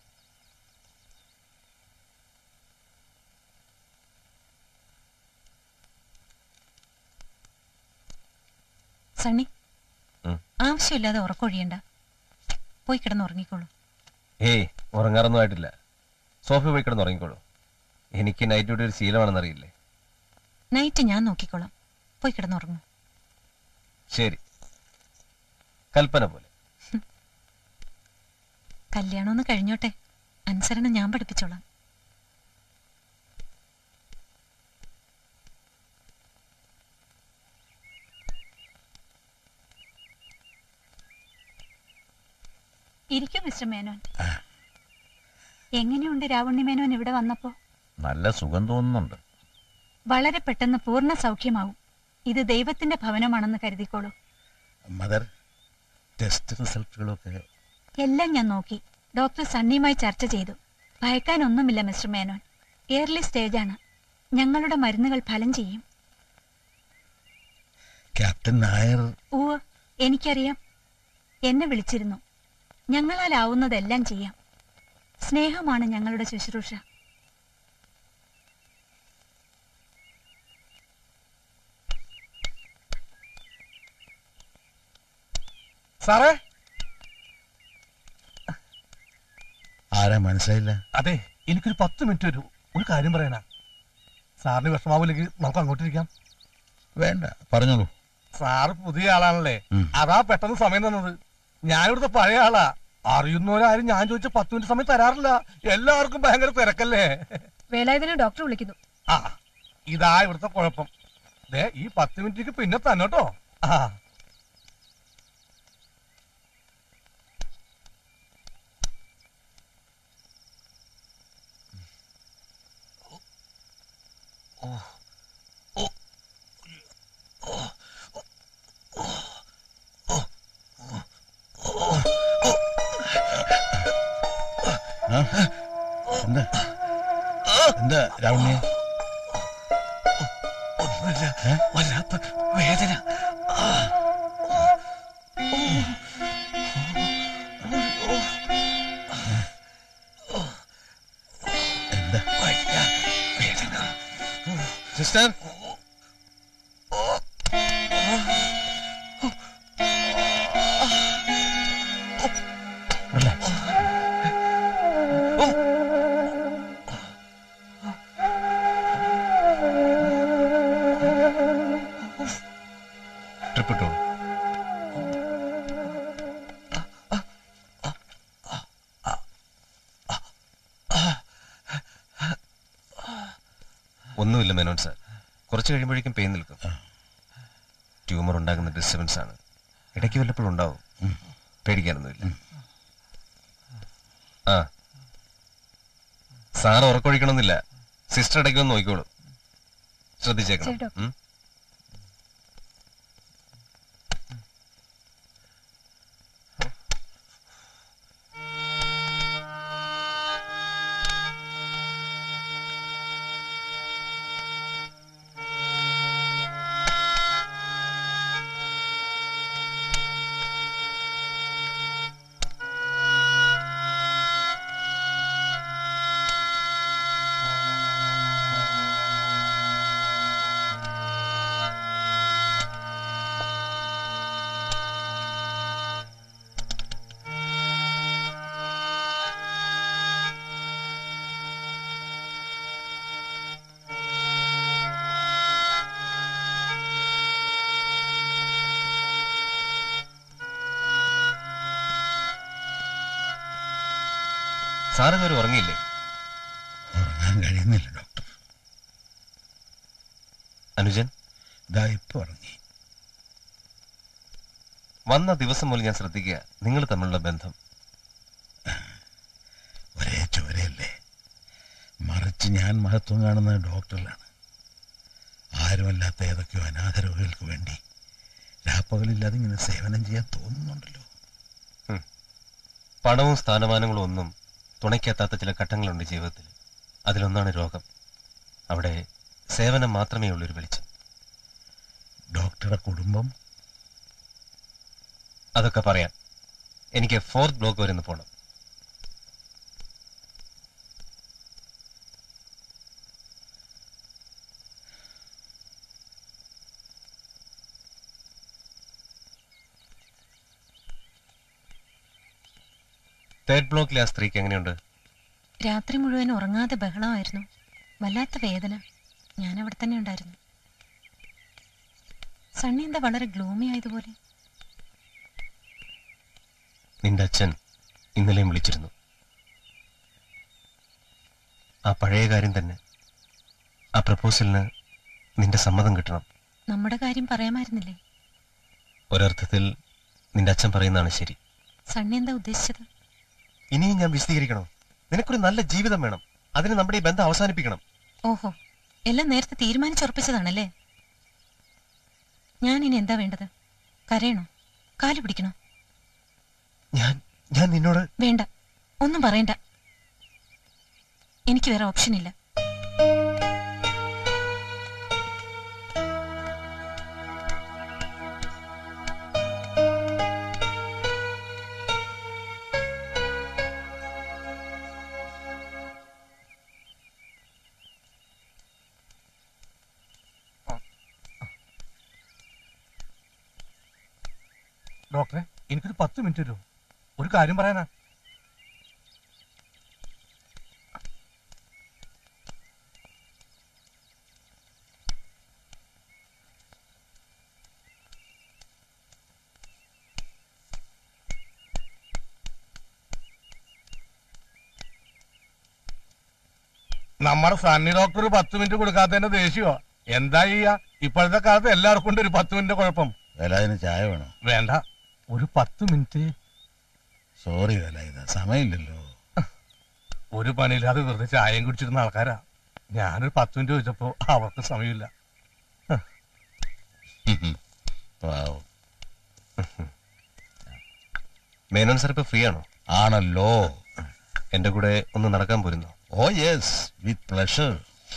സണ്ണി ഉം. ആവശ്യമില്ലാതെ ഉറക്കൊഴിയണ്ട പോയി കിടന്ന് ഉറങ്ങിക്കോളൂ ഏയ് ഉറങ്ങാറൊന്നും ആയിട്ടില്ല സോഫ പോയി കിടന്ന് ഉറങ്ങിക്കോളൂ എനിക്ക് നൈറ്റ് ഡ്യൂട്ടി ഒരു ശീലമാണെന്നറിയില്ലേ നൈറ്റ് ഞാൻ നോക്കിക്കോളാം പോയി കിടന്ന് ഉറങ്ങൂ ശരി കൽപ്പന പോലെ കല്യാണം ഒന്ന് കഴിഞ്ഞോട്ടെ അനുസരണം ഞാൻ പഠിപ്പിച്ചോളാം ഇരിക്കും മിസ്റ്റർ മേനോൻ എങ്ങനെയുണ്ട് രാവണ്ണി മേനോൻ ഇവിടെ വന്നപ്പോ നല്ല സുഖം തോന്നുന്നുണ്ട് വളരെ പെട്ടെന്ന് പൂർണ്ണ സൗഖ്യമാവും ഇത് ദൈവത്തിന്റെ ഭവനമാണെന്ന് കരുതിക്കോളൂ മദർ ടെസ്റ്റ് റിസൾട്ടുകളൊക്കെ എല്ലാം ഞാൻ നോക്കി ഡോക്ടർ സണ്ണിയുമായി ചർച്ച ചെയ്തു ഭയക്കാനൊന്നുമില്ല മിസ്റ്റർ മേനോൻ എയർലി സ്റ്റേജാണ് ഞങ്ങളുടെ മരുന്നുകൾ ഫലം ചെയ്യും ക്യാപ്റ്റൻ നായർ ഉവ് എനിക്കറിയാം എന്നെ വിളിച്ചിരുന്നു ഞങ്ങളാലാവുന്നതെല്ലാം ചെയ്യാം സ്നേഹമാണ് ഞങ്ങളുടെ ശുശ്രൂഷ സാറേ ആരാ മനസ്സിലായില്ല അതെ എനിക്കൊരു പത്ത് മിനിറ്റ് ഒരു ഒരു കാര്യം പറയണ സാറിന് വിഷമാവില്ലെങ്കിൽ നമുക്ക് അങ്ങോട്ടിരിക്കാം വേണ്ട പറഞ്ഞോളൂ സാറ് പുതിയ ആളാണല്ലേ ഉം. അതാ പെട്ടെന്ന് സമയം തന്നത് ഞാനിവിടുത്തെ പഴയ ആളാ അറിയുന്നവരാരും ഞാൻ ചോദിച്ച പത്ത് മിനിറ്റ് സമയം തരാറില്ല എല്ലാവർക്കും ഭയങ്കര തിരക്കല്ലേ വേലായുധനെ ഡോക്ടർ വിളിക്കുന്നു ആ ഇതാ ഇവിടുത്തെ കുഴപ്പം ദേ ഈ പത്ത് മിനിറ്റിക്ക് പിന്നെ തന്നെ കേട്ടോ ആ ആ? എന്താ എന്താ രാവണ്യ ഒന്നുമില്ല ഏ? വല്ലാത്ത വേദന എന്താ വയ്യ വേദന സിസ്റ്റർ ഒന്നുമില്ല മേനോൻ സാർ കുറച്ച് കഴിയുമ്പോഴേക്കും പെയിൻ നിൽക്കും ട്യൂമർ ഉണ്ടാകുന്ന ഡിസ്റ്റർബൻസ് ആണ് ഇടയ്ക്ക് വല്ലപ്പോഴും ഉണ്ടാവും പേടിക്കാനൊന്നുമില്ല ആ സാർ ഉറക്കൊഴിക്കണമെന്നില്ല സിസ്റ്റർ ഇടയ്ക്ക് വന്ന് നോക്കിക്കോളും ശരി, ശ്രദ്ധിച്ചേക്കണം ഡോക്ടർ. ഉം? സാർ ഇതുവരെ ഉറങ്ങിയില്ലേ ഉറങ്ങാൻ കഴിയുന്നില്ല ഡോക്ടർ അനുജൻ ഇതാ ഇപ്പൊ ഉറങ്ങി വന്ന ദിവസം മുതൽ ഞാൻ ശ്രദ്ധിക്കുക നിങ്ങൾ തമ്മിലുള്ള ബന്ധം ഒരേ ചോരയല്ലേ മറിച്ച് ഞാൻ മഹത്വം കാണുന്നത് ഡോക്ടറിലാണ് ആരുമല്ലാത്ത ഏതൊക്കെയോ അനാഥ രോഗികൾക്ക് വേണ്ടി രാപ്പകലില്ലാതെ ഇങ്ങനെ സേവനം ചെയ്യാൻ തോന്നുന്നുണ്ടല്ലോ പണവും സ്ഥാനമാനങ്ങളും ഒന്നും തുണയ്ക്കെത്താത്ത ചില ഘട്ടങ്ങളുണ്ട് ജീവിതത്തിൽ അതിലൊന്നാണ് രോഗം അവിടെ സേവനം മാത്രമേ ഉള്ളൂ ഒരു വെളിച്ചം ഡോക്ടറുടെ കുടുംബം അതൊക്കെ പറയാം എനിക്ക് ഫോർത്ത് ബ്ലോക്ക് വരെ ഒന്ന് പോകണം തേർഡ് ബ്ലോക്കിലെ ആ സ്ത്രീക്ക് എങ്ങനെയുണ്ട് രാത്രി മുഴുവൻ ഉറങ്ങാതെ ബഹളമായിരുന്നു വല്ലാത്ത വേദന ഞാൻ അവിടെ തന്നെ ഉണ്ടായിരുന്നു സണ്ണി എന്താ വളരെ ഗ്ലൂമി ആയതുപോലെ നിന്റെ അച്ഛൻ ഇന്നലെയും വിളിച്ചിരുന്നു ആ പഴയ കാര്യം തന്നെ ആ പ്രപ്പോസലിന് നിന്റെ സമ്മതം കിട്ടണം നമ്മുടെ കാര്യം പറയാമായിരുന്നില്ലേ ഒരർത്ഥത്തിൽ നിന്റെ അച്ഛൻ പറയുന്നതാണ് ശരി സണ്ണി എന്താ ഉദ്ദേശിച്ചത് ഇനിയും ഞാൻ വിശദീകരിക്കണം നിനക്കൊരു നല്ല ജീവിതം വേണം അതിന് നമ്മുടെ ഈ ബന്ധം അവസാനിപ്പിക്കണം ഓഹോ എല്ലാം നേരത്തെ തീരുമാനിച്ചുറപ്പിച്ചതാണല്ലേ ഞാൻ ഇനി എന്താ വേണ്ടത് കരയണോ കാല് പിടിക്കണോ ഞാൻ ഞാൻ നിന്നോട് വേണ്ട ഒന്നും പറയണ്ട എനിക്ക് വേറെ ഓപ്ഷൻ ഇല്ല ഡോക്ടറെ എനിക്കൊരു പത്ത് മിനിറ്റ് തരുമോ ഒരു കാര്യം പറയാനാ നമ്മുടെ സണ്ണി ഡോക്ടർ ഒരു പത്ത് മിനിറ്റ് കൊടുക്കാത്തതിന്റെ ദേഷ്യമോ എന്താ ചെയ്യാ ഇപ്പോഴത്തെ കാലത്ത് എല്ലാവർക്കും ഉണ്ട് ഒരു പത്ത് മിനിറ്റ് കുഴപ്പം വേലാതിന് ചായ വേണോ വേണ്ട ഒരു പത്ത് മിനിറ്റ് സോറി വേലായുധ സമയമില്ലല്ലോ ഒരു പണിയില്ലാതെ വെറുതെ ചായയും കുടിച്ചിരുന്ന ആൾക്കാരാ ഞാനൊരു പത്ത് മിനിറ്റ് ചോദിച്ചപ്പോ അവർക്ക് സമയമില്ല പാവം. മേനോൻ സാർ ഇപ്പൊ ഫ്രീ ആണോ ആണല്ലോ എന്റെ കൂടെ ഒന്ന് നടക്കാൻ പോരുന്നോ ഓ യെസ് വിത്ത് പ്ലഷർ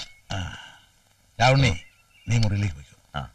രാവണി നീ മുറിയിലേക്ക് പോയിക്കോ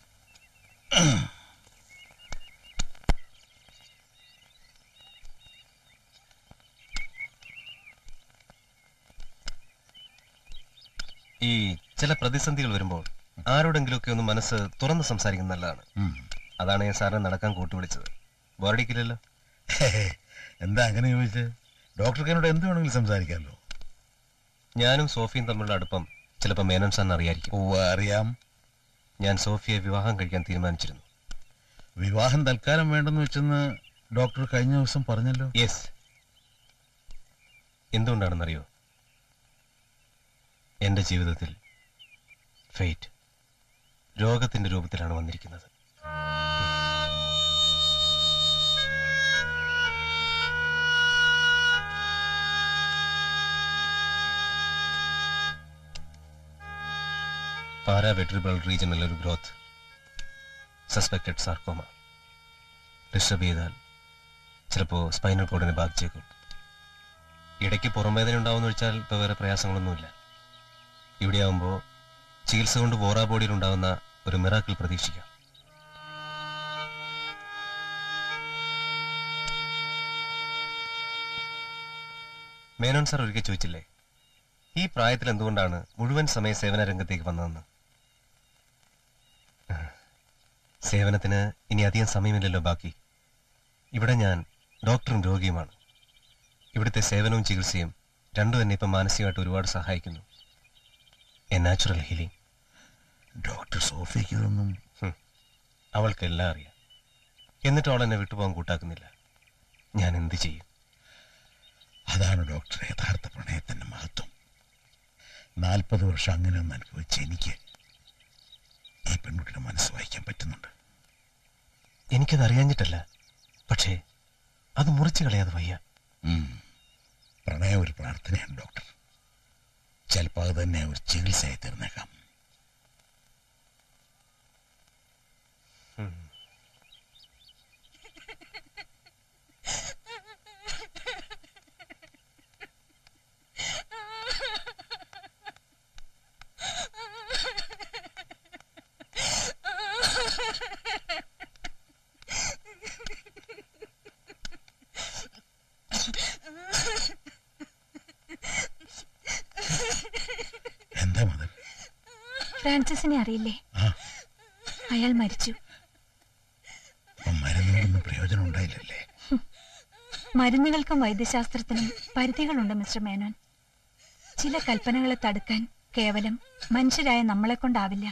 ഈ ചില പ്രതിസന്ധികൾ വരുമ്പോൾ ആരോടെങ്കിലുമൊക്കെ ഒന്ന് മനസ്സ് തുറന്ന് സംസാരിക്കുന്നത് നല്ലതാണ് അതാണ് ഞാൻ സാറിനെ നടക്കാൻ കൂട്ടുവിളിച്ചത് ബോറടിക്കില്ലല്ലോ എന്താ അങ്ങനെ ചോദിച്ചത് ഡോക്ടർക്ക് എന്നോട് എന്ത് വേണമെങ്കിലും സംസാരിക്കാമല്ലോ ഞാനും സോഫിയും തമ്മിലുള്ള അടുപ്പം ചിലപ്പോൾ മേനോൻ സാറിന് അറിയായിരിക്കും ഓ അറിയാം ഞാൻ സോഫിയെ വിവാഹം കഴിക്കാൻ തീരുമാനിച്ചിരുന്നു വിവാഹം തൽക്കാലം വേണ്ടെന്ന് വെച്ചെന്ന് ഡോക്ടർ കഴിഞ്ഞ ദിവസം പറഞ്ഞല്ലോ യെസ് എന്തുകൊണ്ടാണെന്നറിയോ എന്റെ ജീവിതത്തിൽ ഫെയ്റ്റ് രോഗത്തിന്റെ രൂപത്തിലാണ് വന്നിരിക്കുന്നത് പാരാവെട്രിബിൾ റീജിയണൽ ഒരു ഗ്രോത്ത് സസ്പെക്റ്റഡ് സാർക്കോമ ഡിസ്റ്റർബ് ചെയ്താൽ ചിലപ്പോൾ സ്പൈനൽ കോഡിനെ ബാധിച്ചേക്കും ഇടയ്ക്ക് പുറംവേദന ഉണ്ടാവുമെന്ന് വെച്ചാൽ ഇപ്പോൾ വേറെ പ്രയാസങ്ങളൊന്നുമില്ല ഇവിടെയാവുമ്പോൾ ചികിത്സ കൊണ്ട് വോറാ ബോഡിയിൽ ഉണ്ടാകുന്ന ഒരു മിറാക്കിൾ പ്രതീക്ഷിക്കാം മേനോൻ സാർ ഒരിക്കൽ ചോദിച്ചില്ലേ ഈ പ്രായത്തിൽ എന്തുകൊണ്ടാണ് മുഴുവൻ സമയ സേവന രംഗത്തേക്ക് വന്നതെന്ന് സേവനത്തിന് ഇനി അധികം സമയമില്ലല്ലോ ബാക്കി ഇവിടെ ഞാൻ ഡോക്ടറും രോഗിയുമാണ് ഇവിടുത്തെ സേവനവും ചികിത്സയും രണ്ടും എന്നെ ഇപ്പം മാനസികമായിട്ട് ഒരുപാട് സഹായിക്കുന്നു എ നാച്ചുറൽ ഹീലിംഗ് ഡോക്ടർ സോഫിക്ക് ഇതൊന്നും അവൾക്കെല്ലാം അറിയാം എന്നിട്ട് അവൾ എന്നെ വിട്ടുപോകാൻ കൂട്ടാക്കുന്നില്ല ഞാൻ എന്ത് ചെയ്യും അതാണ് ഡോക്ടർ യഥാർത്ഥ പ്രണയത്തിന്റെ മഹത്വം നാൽപ്പത് വർഷം അങ്ങനെ ഒന്ന് അനുഭവിച്ച എനിക്ക് ഈ പെൺകുട്ടിയുടെ മനസ്സ് വായിക്കാൻ പറ്റുന്നുണ്ട് എനിക്കത് അറിയാഞ്ഞിട്ടല്ല പക്ഷേ അത് മുറിച്ചു കളയാതെ വയ്യ ഉം. പ്രണയം ഒരു പ്രാർത്ഥനയാണ് ഡോക്ടർ ചിലപ്പോൾ അത് തന്നെ ഒരു ചികിത്സയായി തീർന്നേക്കാം എന്താ മതൽ ഫ്രാൻസിസിനെ അറിയില്ലേ അയാൾ മരിച്ചു അപ്പം മരുന്നുകൊണ്ടൊന്നും പ്രയോജനം ഉണ്ടായില്ലല്ലേ മരുന്നുകൾക്കും വൈദ്യശാസ്ത്രത്തിനും പരിധികളുണ്ട് മിസ്റ്റർ മേനോൻ ചില കൽപ്പനകളെ തടുക്കാൻ കേവലം മനുഷ്യരായ നമ്മളെ കൊണ്ടാവില്ല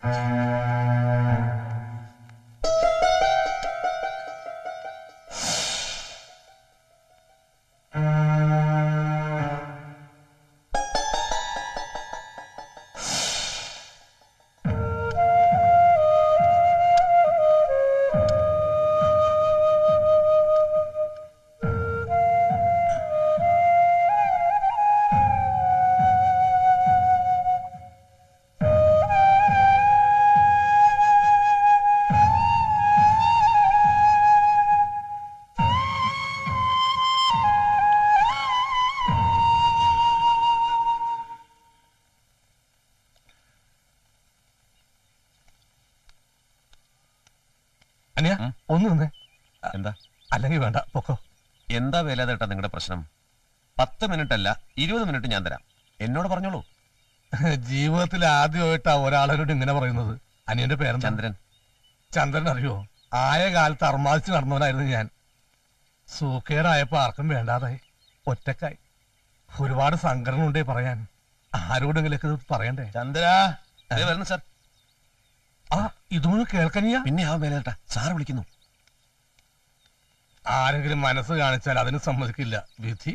അനിയ ഒന്ന് നിന്നേ എന്താ അല്ലെങ്കിൽ വേണ്ട പൊക്കോ എന്താ വേലാതേട്ടാ നിങ്ങളുടെ പ്രശ്നം പത്ത് മിനിറ്റ് അല്ല ഇരുപത് മിനിറ്റ് ഞാൻ തരാം എന്നോട് പറഞ്ഞോളൂ ജീവിതത്തിൽ ആദ്യമായിട്ടാ ഒരാളോട് ഇങ്ങനെ പറയുന്നത് അനിയന്റെ പേരെന്താ ചന്ദ്രൻ ചന്ദ്രൻ അറിയോ ആയ കാലത്ത് അർമാദിച്ച് നടന്നവനായിരുന്നു ഞാൻ സൂക്കേടായപ്പോ ആർക്കും വേണ്ടാതായി ഒറ്റക്കായി ഒരുപാട് സംഘടന ഉണ്ടേ പറയാൻ ആരോടെങ്കിലൊക്കെ ഇത് പറയണ്ടേ ചന്ദ്ര വരുന്നു സാർ ആ ഇതൊന്നും കേൾക്കനിയ പിന്നെ ആ വേലേട്ടാ സാറ് വിളിക്കുന്നു ആരെങ്കിലും മനസ്സ് കാണിച്ചാൽ അതിന് സമ്മതിക്കില്ല വിധി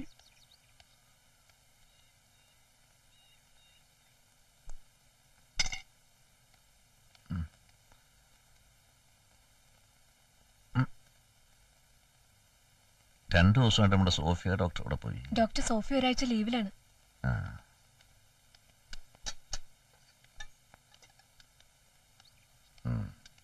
രണ്ടു ദിവസമായിട്ട് നമ്മുടെ സോഫിയ ഡോക്ടർ അവിടെ പോയി ഡോക്ടർ സോഫി ഒരാഴ്ച ലീവിലാണ് ആ. ഉം.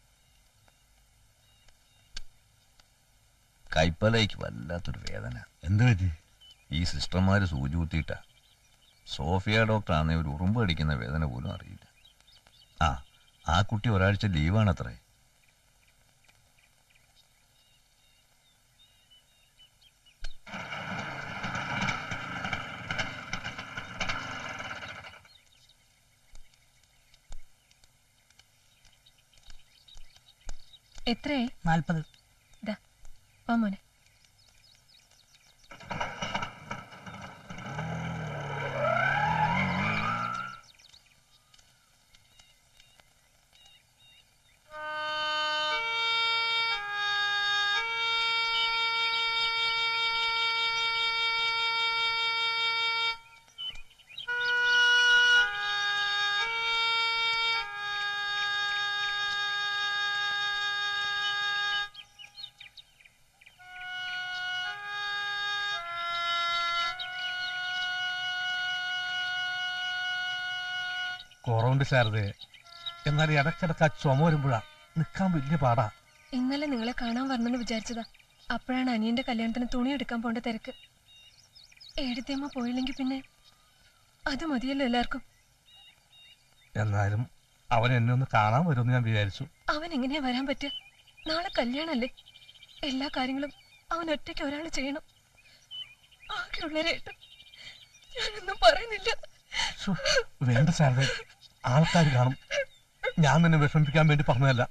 കൈപ്പലയ്ക്ക് വല്ലാത്തൊരു വേദന എന്ത് പറ്റി ഈ സിസ്റ്റർമാര് സൂചി കുത്തിയിട്ടാ സോഫിയ ഡോക്ടർ ആണെങ്കിൽ ഒരു ഉറുമ്പ് അടിക്കുന്ന വേദന പോലും അറിയില്ല ആ ആ കുട്ടി ഒരാഴ്ച ലീവാണത്രേ എത്രയായി നാൽപ്പത് ദാ വാ മോനെ കുറവുണ്ട് ശാരദയെ എന്നാൽ ഇടയ്ക്കിടയ്ക്ക് ആ ചുമ വരുമ്പോഴാ നിൽക്കാൻ വലിയ പാടാ ഇന്നലെ നിങ്ങളെ കാണാൻ വരണമെന്ന് വിചാരിച്ചതാ അപ്പോഴാണ് അനിയന്റെ കല്യാണത്തിന് തുണി എടുക്കാൻ പോണ്ട തിരക്ക് എഴുതിയമ്മ പോയില്ലെങ്കിൽ പിന്നെ അത് മതിയല്ലോ എല്ലാവർക്കും എന്നാലും അവൻ എന്നെ ഒന്ന് കാണാൻ വരുമെന്ന് ഞാൻ വിചാരിച്ചു അവൻ എങ്ങനെയാ വരാൻ പറ്റുക നാളെ കല്യാണല്ലേ എല്ലാ കാര്യങ്ങളും അവൻ ഒറ്റയ്ക്ക് ഒരാൾ ചെയ്യണം ആകെയുള്ളവരേട്ടും ഞാനൊന്നും പറയുന്നില്ല ശ്ശോ, വേണ്ട ശാരദ ആൾക്കാർ കാണും ഞാൻ നിന്നെ വിഷമിപ്പിക്കാൻ വേണ്ടി പറഞ്ഞതല്ല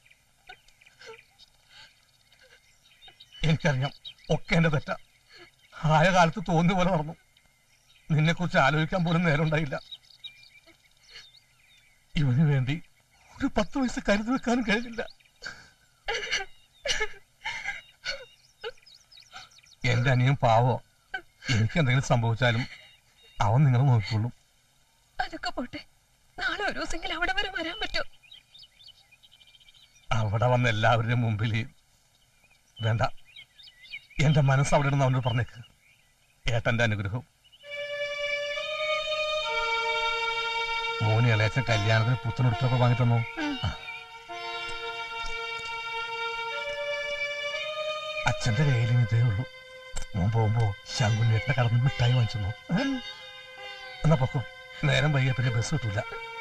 എനിക്കറിയാം ഒക്കെ എന്റെ തെറ്റ ആയ കാലത്ത് തോന്നിയ പോലെ നടന്നു നിന്നെ കുറിച്ച് ആലോചിക്കാൻ പോലും നേരം ഉണ്ടായില്ല ഇവന് വേണ്ടി ഒരു പത്ത് വയസ്സ് കരുതി വെക്കാനും കഴിഞ്ഞില്ല എന്റെ അനിയൻ പാവോ എനിക്ക് എന്തെങ്കിലും സംഭവിച്ചാലും അവൻ നിങ്ങളെ നോക്കിക്കൊള്ളും അതൊക്കെ പോട്ടെ നാളെ ഒരു ദിവസമെങ്കിലും അവിടെ വരെ വരാൻ പറ്റുമോ അവിടെ വന്ന എല്ലാവരുടെയും മുമ്പിൽ വേണ്ട എന്റെ മനസ്സ് അവിടെ നിന്ന് അവനോട് പറഞ്ഞേക്ക് ഏട്ടന്റെ അനുഗ്രഹം മോന് ഇളയച്ചൻ കല്യാണത്തിന് പുത്തനെടുത്തൊക്കെ വാങ്ങി തന്നു ആ. അച്ഛന്റെ കയ്യിലും ഇതേ ഉള്ളൂ മോൻ പോകുമ്പോ ശങ്കുണ്ണേട്ടനെ കടന്ന് മിഠായി വാങ്ങിച്ചു എന്നാ പൊക്കോ നേരം വൈകിയ പിന്നെ ബസ് കിട്ടൂല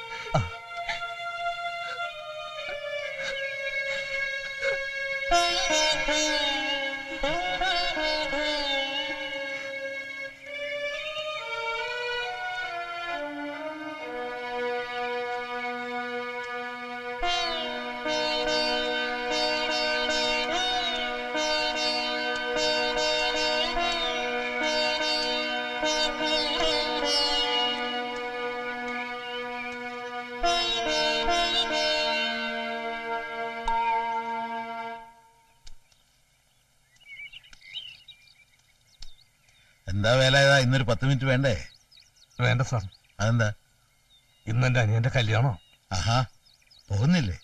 എന്താ വേല ഇതാ ഇന്നൊരു പത്ത് മിനിറ്റ് വേണ്ടേ വേണ്ട സാർ അതെന്താ ഇന്ന് എന്റെ അനിയന്റെ കല്യാണം ആഹാ പോകുന്നില്ലേ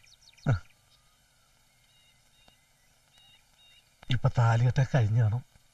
ഇപ്പൊ താലികെട്ട കഴിഞ്ഞാണോ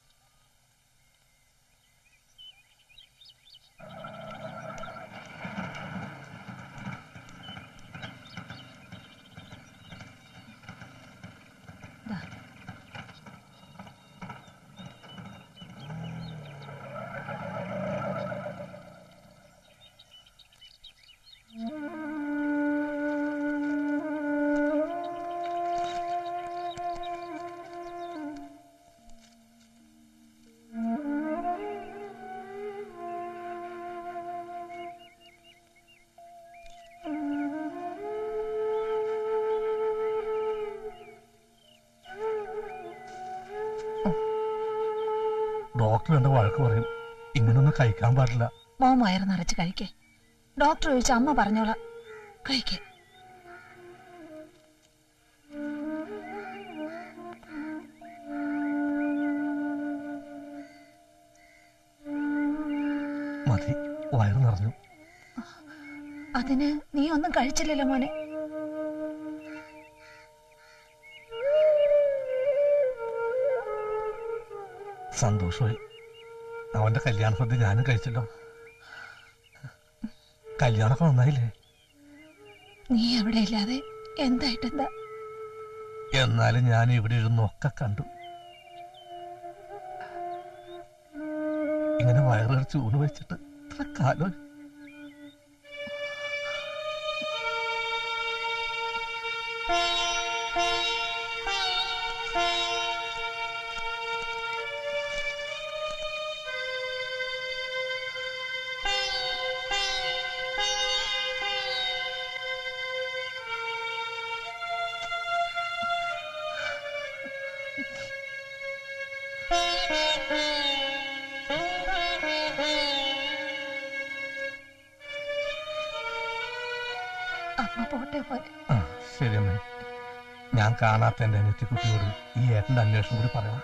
ഡോക്ടർ എന്റെ വഴക്ക് പറയും ഇങ്ങനൊന്നും കഴിക്കാൻ പാടില്ല മോൻ വയറ് നിറച്ച് കഴിക്കേ ഡോക്ടർ ചോദിച്ച അമ്മ പറഞ്ഞോളാം കഴിക്കേ മതി വയറ് നിറഞ്ഞു അതിന് നീ ഒന്നും കഴിച്ചില്ലല്ലോ മോനെ സന്തോഷമായി അവന്റെ കല്യാണ സദ്യ ഞാനും കഴിച്ചല്ലോ കല്യാണമൊക്കെ നന്നായില്ലേ നീ അവിടെ ഇല്ലാതെ എന്തായിട്ടെന്താ എന്നാലും ഞാൻ ഇവിടെ ഇരുന്നൊക്കെ കണ്ടു ഇങ്ങനെ വയറിറച്ച് ഊണ് വെച്ചിട്ട് ഇത്ര കാലം അമ്മ പോട്ടെ പോലെ ആ ശരി അമ്മേ ഞാൻ കാണാത്ത എന്റെ അനിയത്തിക്കുട്ടിയോട് ഈ ഏട്ടന്റെ അന്വേഷണം കൂടി പറയാം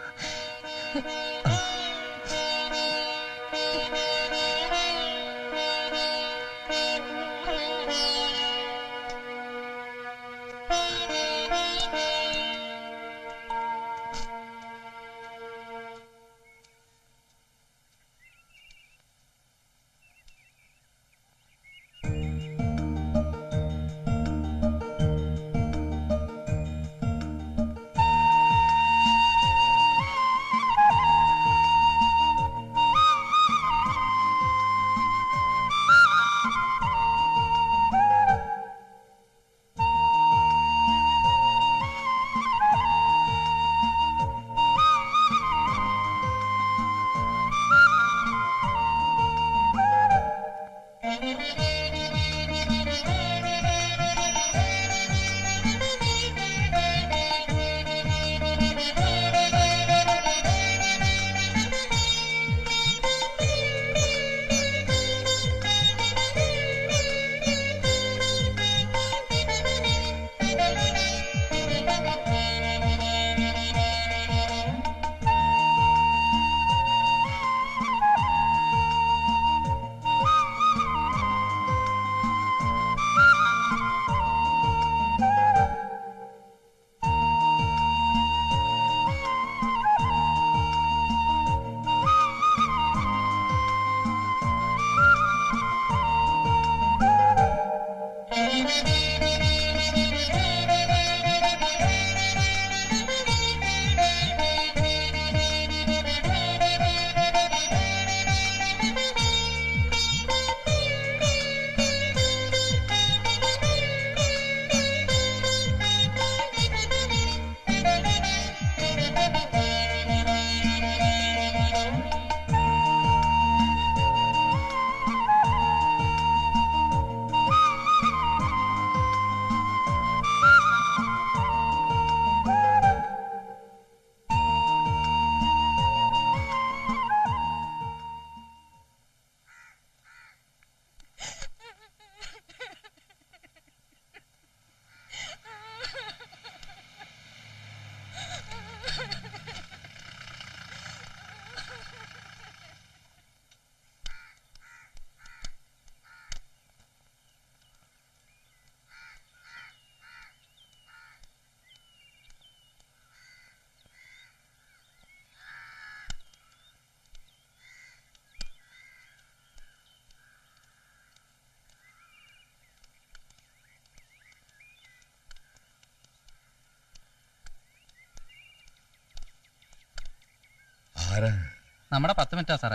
ആരാ നമ്മുടെ പത്ത് മിനിറ്റാ സാറേ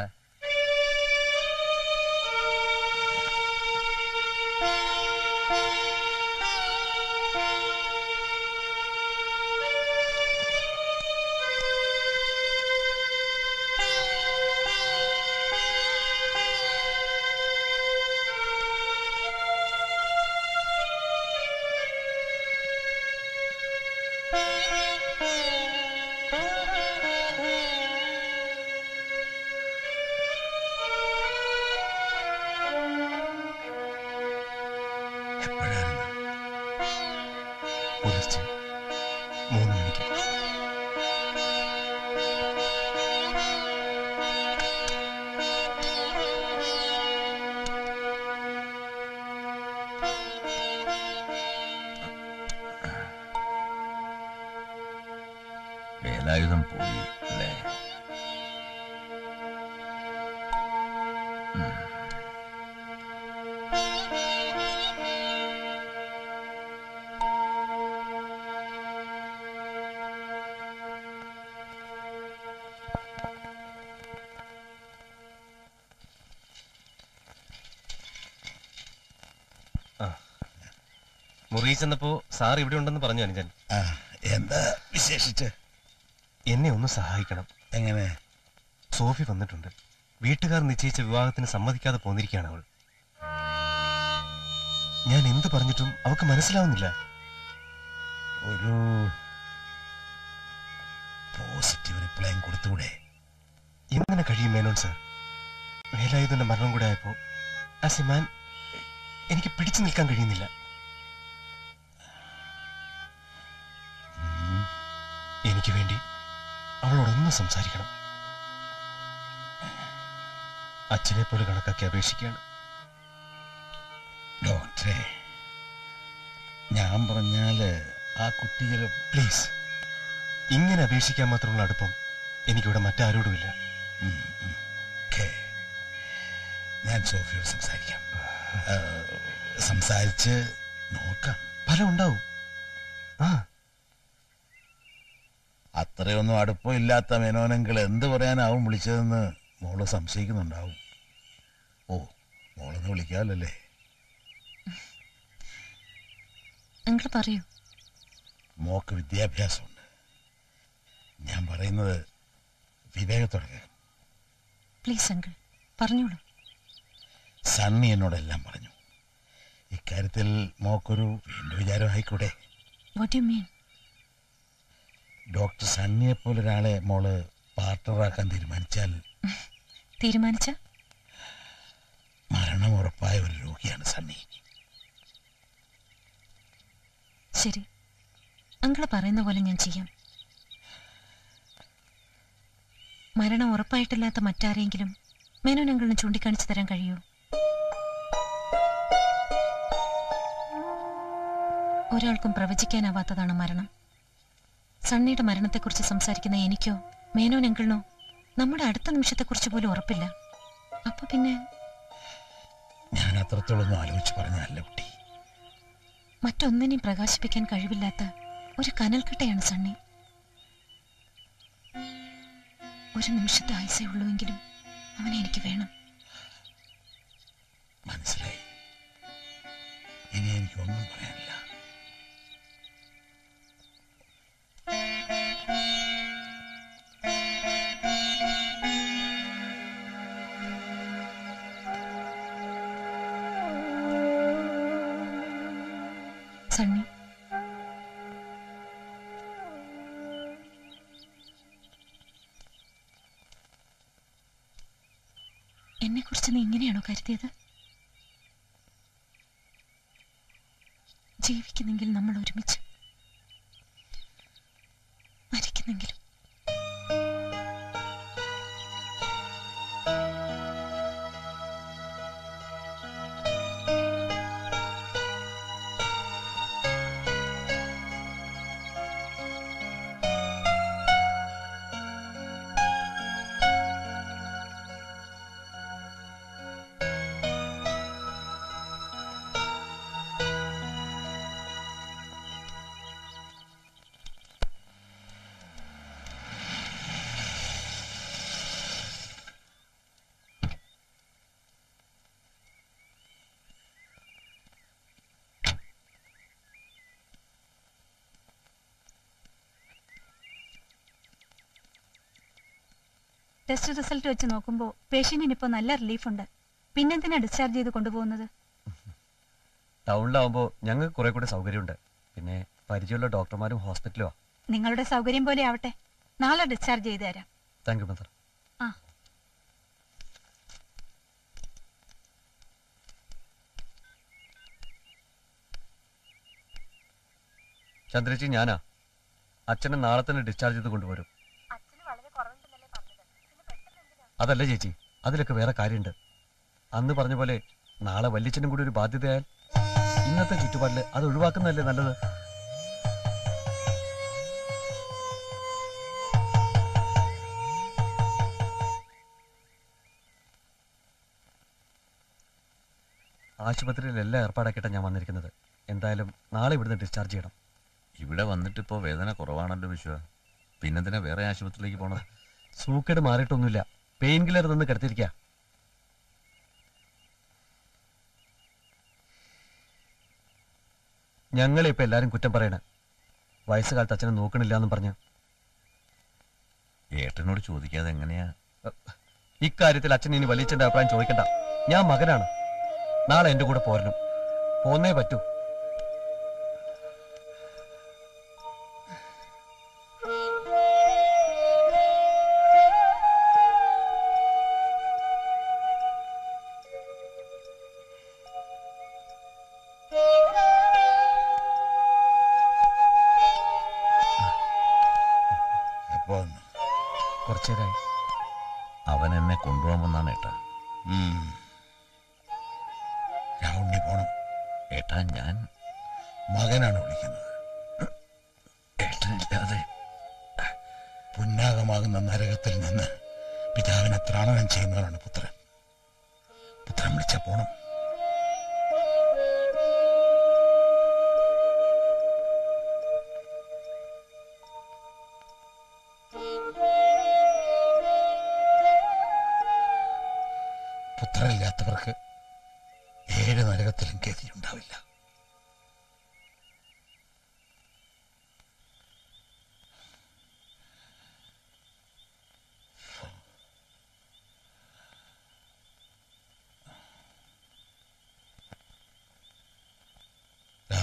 പുലർച്ചെ മൂന്ന് മണിക്ക് വേലായുധം പോയി അല്ലേ ഉം. ആ മുറിയിൽ ചെന്നപ്പോ സാർ ഇവിടെ ഉണ്ടെന്ന് പറഞ്ഞു അനുജൻ ആ എന്താ വിശേഷിച്ച് എന്നെ ഒന്ന് സഹായിക്കണം എങ്ങനെ സോഫി വന്നിട്ടുണ്ട് വീട്ടുകാർ നിശ്ചയിച്ച വിവാഹത്തിന് സമ്മതിക്കാതെ പോന്നിരിക്കുകയാണ് അവൾ ഞാൻ എന്ത് പറഞ്ഞിട്ടും അവൾക്ക് മനസ്സിലാവുന്നില്ല ഒരു പോസിറ്റീവ് റിപ്ലൈയും കൊടുത്തൂടെ എങ്ങനെ കഴിയും മേനോൻ സർ വേലായുധന്റെ മരണം കൂടെ ആയപ്പോ ആസ് എ മാൻ എനിക്ക് പിടിച്ചു നിൽക്കാൻ കഴിയുന്നില്ല എനിക്ക് വേണ്ടി അവളോടൊന്ന് സംസാരിക്കണം അച്ഛനെ പോലെ കണക്കാക്കി അപേക്ഷിക്കുകയാണ് ഡോക്ടറെ ഞാൻ പറഞ്ഞാല് ആ കുട്ടി ചില പ്ലീസ് ഇങ്ങനെ അപേക്ഷിക്കാൻ മാത്രമുള്ള അടുപ്പം എനിക്കിവിടെ മറ്റാരോടുമില്ല ഞാൻ സോഫിയോട് സംസാരിക്കാം ആ, സംസാരിച്ച് നോക്കാം ഫലം ഉണ്ടാവും ആ അത്രയൊന്നും അടുപ്പം ഇല്ലാത്ത മേനോനെങ്കിൽ എന്ത് പറയാനാവും വിളിച്ചതെന്ന് മോള് സംശയിക്കുന്നുണ്ടാവും ഓ മോളൊന്ന് വിളിക്കാമല്ലേ അങ്കിൾ പറയൂ മോക്ക് വിദ്യാഭ്യാസമുണ്ട് ഞാൻ പറയുന്നത് വിവേകത്തോടെ കേൾക്കണം. പ്ലീസ് അങ്കിൾ പറഞ്ഞോളൂ സണ്ണി എന്നോടെല്ലാം പറഞ്ഞു ഇക്കാര്യത്തിൽ മോക്കൊരു വീണ്ടും വിചാരം ആയിക്കൂടെ വാട്ട് യു മീൻ ഡോക്ടർ സണ്ണിയെ പോലെ ഒരാളെ മോള് പാർട്ണറാക്കാൻ തീരുമാനിച്ചാൽ തീരുമാനിച്ച മരണം ഉറപ്പായ ഒരു രോഗിയാണ് സണ്ണി ശരി അങ്കിള് പറയുന്ന പോലെ ഞാൻ ചെയ്യാം മരണം ഉറപ്പായിട്ടില്ലാത്ത മറ്റാരെങ്കിലും മേനോൻ അങ്കിളിന് ചൂണ്ടിക്കാണിച്ചു തരാൻ കഴിയുമോ ഒരാൾക്കും പ്രവചിക്കാനാവാത്തതാണ് മരണം സണ്ണിയുടെ മരണത്തെക്കുറിച്ച് സംസാരിക്കുന്ന എനിക്കോ മേനോൻ അങ്കിളിനോ നമ്മുടെ അടുത്ത നിമിഷത്തെക്കുറിച്ച് പോലും ഉറപ്പില്ല അപ്പൊ പിന്നെ ഞാൻ അത്രത്തോളൊന്നും ആലോചിച്ച് പറഞ്ഞതല്ല കുട്ടി മറ്റൊന്നിനെയും പ്രകാശിപ്പിക്കാൻ കഴിവില്ലാത്ത ഒരു കനൽക്കട്ടയാണ് സണ്ണി ഒരു നിമിഷത്തെ ആയുസേ ഉള്ളൂവെങ്കിലും അവനെ എനിക്ക് വേണം മനസ്സിലായി ഇനി എനിക്കൊന്നും പറയാനില്ല സണ്ണി എന്നെക്കുറിച്ച് നീ ഇങ്ങനെയാണോ കരുതിയത് ജീവിക്കുന്നെങ്കിൽ നമ്മൾ ഒരുമിച്ച് മരിക്കുന്നെങ്കിലും ടെസ്റ്റ് റിസൾട്ട് വെച്ച് നോക്കുമ്പോൾ പേഷ്യന്റിന് ഇപ്പോൾ നല്ല റിലീഫുണ്ട് പിന്നെന്തിനാ ഡിസ്ചാർജ് ചെയ്ത് കൊണ്ടുപോകുന്നത് ടൗണിലാവുമ്പോൾ ഞങ്ങൾക്ക് കുറെ കൂടെ സൗകര്യമുണ്ട് പിന്നെ പരിചയമുള്ള ഡോക്ടർമാരും ഹോസ്പിറ്റലുമാ നിങ്ങളുടെ സൗകര്യം പോലെ ആവട്ടെ നാളെ ഡിസ്ചാർജ് ചെയ്ത് തരാം താങ്ക് യു മദർ ആ ചന്ദ്രച്ചി ഞാനാ അച്ഛനെ നാളെ തന്നെ ഡിസ്ചാർജ് ചെയ്ത് കൊണ്ടുവരും അതല്ല ചേച്ചി അതിലൊക്കെ വേറെ കാര്യമുണ്ട് അന്ന് പറഞ്ഞ പോലെ നാളെ വല്യച്ഛനും കൂടി ഒരു ബാധ്യതയായാൽ ഇന്നത്തെ ചുറ്റുപാടില് അത് ഒഴിവാക്കുന്നതല്ലേ നല്ലത് ആശുപത്രിയിൽ എല്ലാം ഏർപ്പാടാക്കിയിട്ടാണ് ഞാൻ വന്നിരിക്കുന്നത് എന്തായാലും നാളെ ഇവിടുന്ന് ഡിസ്ചാർജ് ചെയ്യണം ഇവിടെ വന്നിട്ടിപ്പോ വേദന കുറവാണല്ലോ വിശ്വ പിന്നെന്തിനാ വേറെ ആശുപത്രിയിലേക്ക് പോണത് സൂക്കേട് മാറിയിട്ടൊന്നുമില്ല പെയിൻ കില്ലർ നിന്ന് കിടത്തിരിക്കുക ഞങ്ങളെ ഇപ്പൊ എല്ലാരും കുറ്റം പറയണ വയസ്സുകാലത്ത് അച്ഛനെ നോക്കണില്ല എന്നും പറഞ്ഞ് ഏട്ടനോട് ചോദിക്കാതെ എങ്ങനെയാ ഇക്കാര്യത്തിൽ അച്ഛൻ ഇനി വലിയച്ഛന്റെ അഭിപ്രായം ചോദിക്കണ്ട ഞാൻ മകനാണ് നാളെ എന്റെ കൂടെ പോരണം പോന്നേ പറ്റൂ എപ്പോ വന്നു കുറച്ചേരായി അവൻ എന്നെ കൊണ്ടുപോകാമെന്നാണ് ഏട്ടാ രാവുണ്ണി പോണം ഏട്ടാ ഞാൻ മകനാണ് വിളിക്കുന്നത് ഏട്ടനില്ലാതെ പുന്നാകമാകുന്ന നരകത്തിൽ നിന്ന് പിതാവിനെ ത്രാണനം ചെയ്യുന്നവരാണ് പുത്രൻ പുത്രൻ വിളിച്ച പോണം പുത്രനില്ലാത്തവർക്ക് ഏഴ് നരകത്തിലും ഗതിയുണ്ടാവില്ല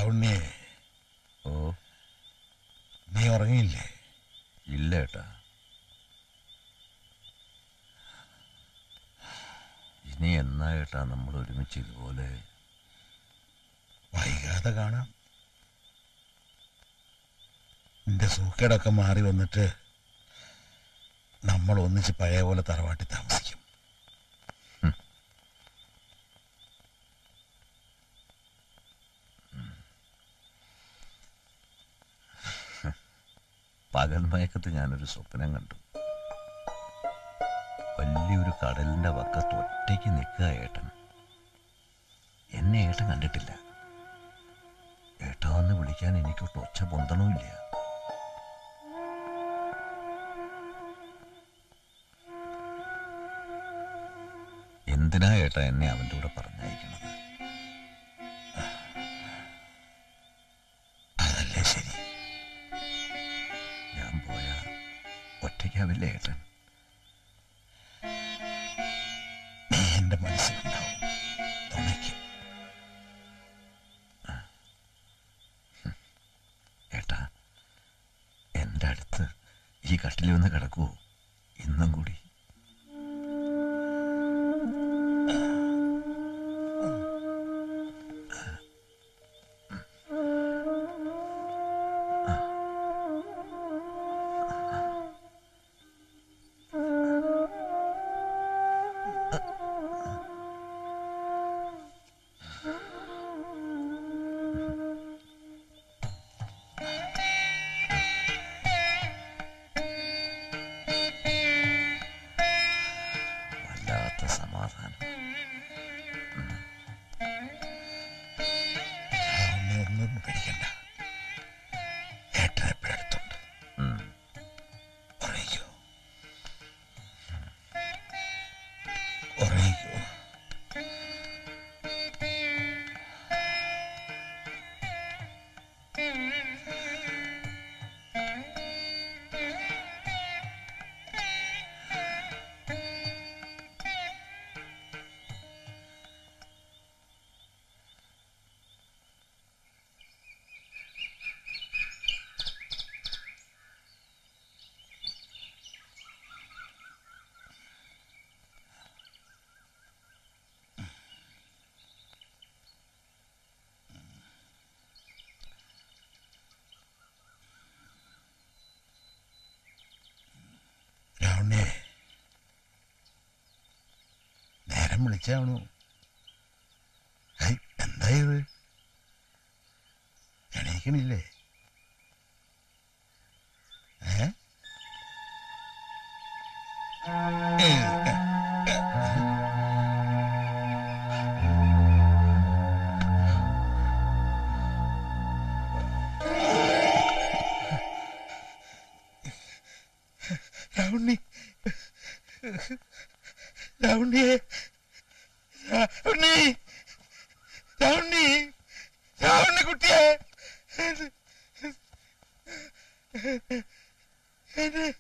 രാവണ്യേ ഓ നീ ഉറങ്ങിയില്ലേ ഇല്ല ഏട്ടാ ഇനി എന്നാ ഏട്ടാ നമ്മൾ ഒരുമിച്ച് ഇതുപോലെ വൈകാതെ കാണാം നിന്റെ സൂക്കേടൊക്കെ മാറി വന്നിട്ട് നമ്മൾ ഒന്നിച്ച് പഴയ പോലെ തറവാട്ടി താമസിക്കും പകൽ മയക്കത്ത് ഞാനൊരു സ്വപ്നം കണ്ടു വലിയൊരു കടലിന്റെ വക്കത്ത് ഒറ്റയ്ക്ക് നിൽക്കുക ഏട്ടൻ എന്നെ ഏട്ടൻ കണ്ടിട്ടില്ല ഏട്ടാ എന്ന് വിളിക്കാൻ എനിക്കൊട്ട് ഒച്ച പൊന്തണമില്ല എന്തിനാ ഏട്ടാ എന്നെ അവൻ്റെ കൂടെ പറഞ്ഞയക്കണത് അതല്ലേ ശരി ഞാൻ പോയ ഒറ്റയ്ക്കാവില്ലേ ഏട്ടൻ നീ എന്റെ മനസ്സിലുണ്ടാവും തുണയ്ക്ക് ഏട്ടാ എൻ്റെ അടുത്ത് ഈ കട്ടിലിൽ വന്ന് കിടക്കുവോ ഇന്നും കൂടി വല്ലാത്ത സമാധാനം രാവണ്യ ഒന്നും പേടിക്കണ്ട ഏട്ടൻ എപ്പോഴും അടുത്തുണ്ട് ഉം. ഉറങ്ങിക്കോ ഉറങ്ങിക്കോ രാവണ്യേ നേരം വിളിച്ചാണു ഹൈ എന്താ ഇത് എണീക്കണില്ലേ ഏ ഏ, ഏ, ഏ. രാവണി രാവണിയെ രാവണി രാവണി രാവണി കുട്ടിയെ എന്നെ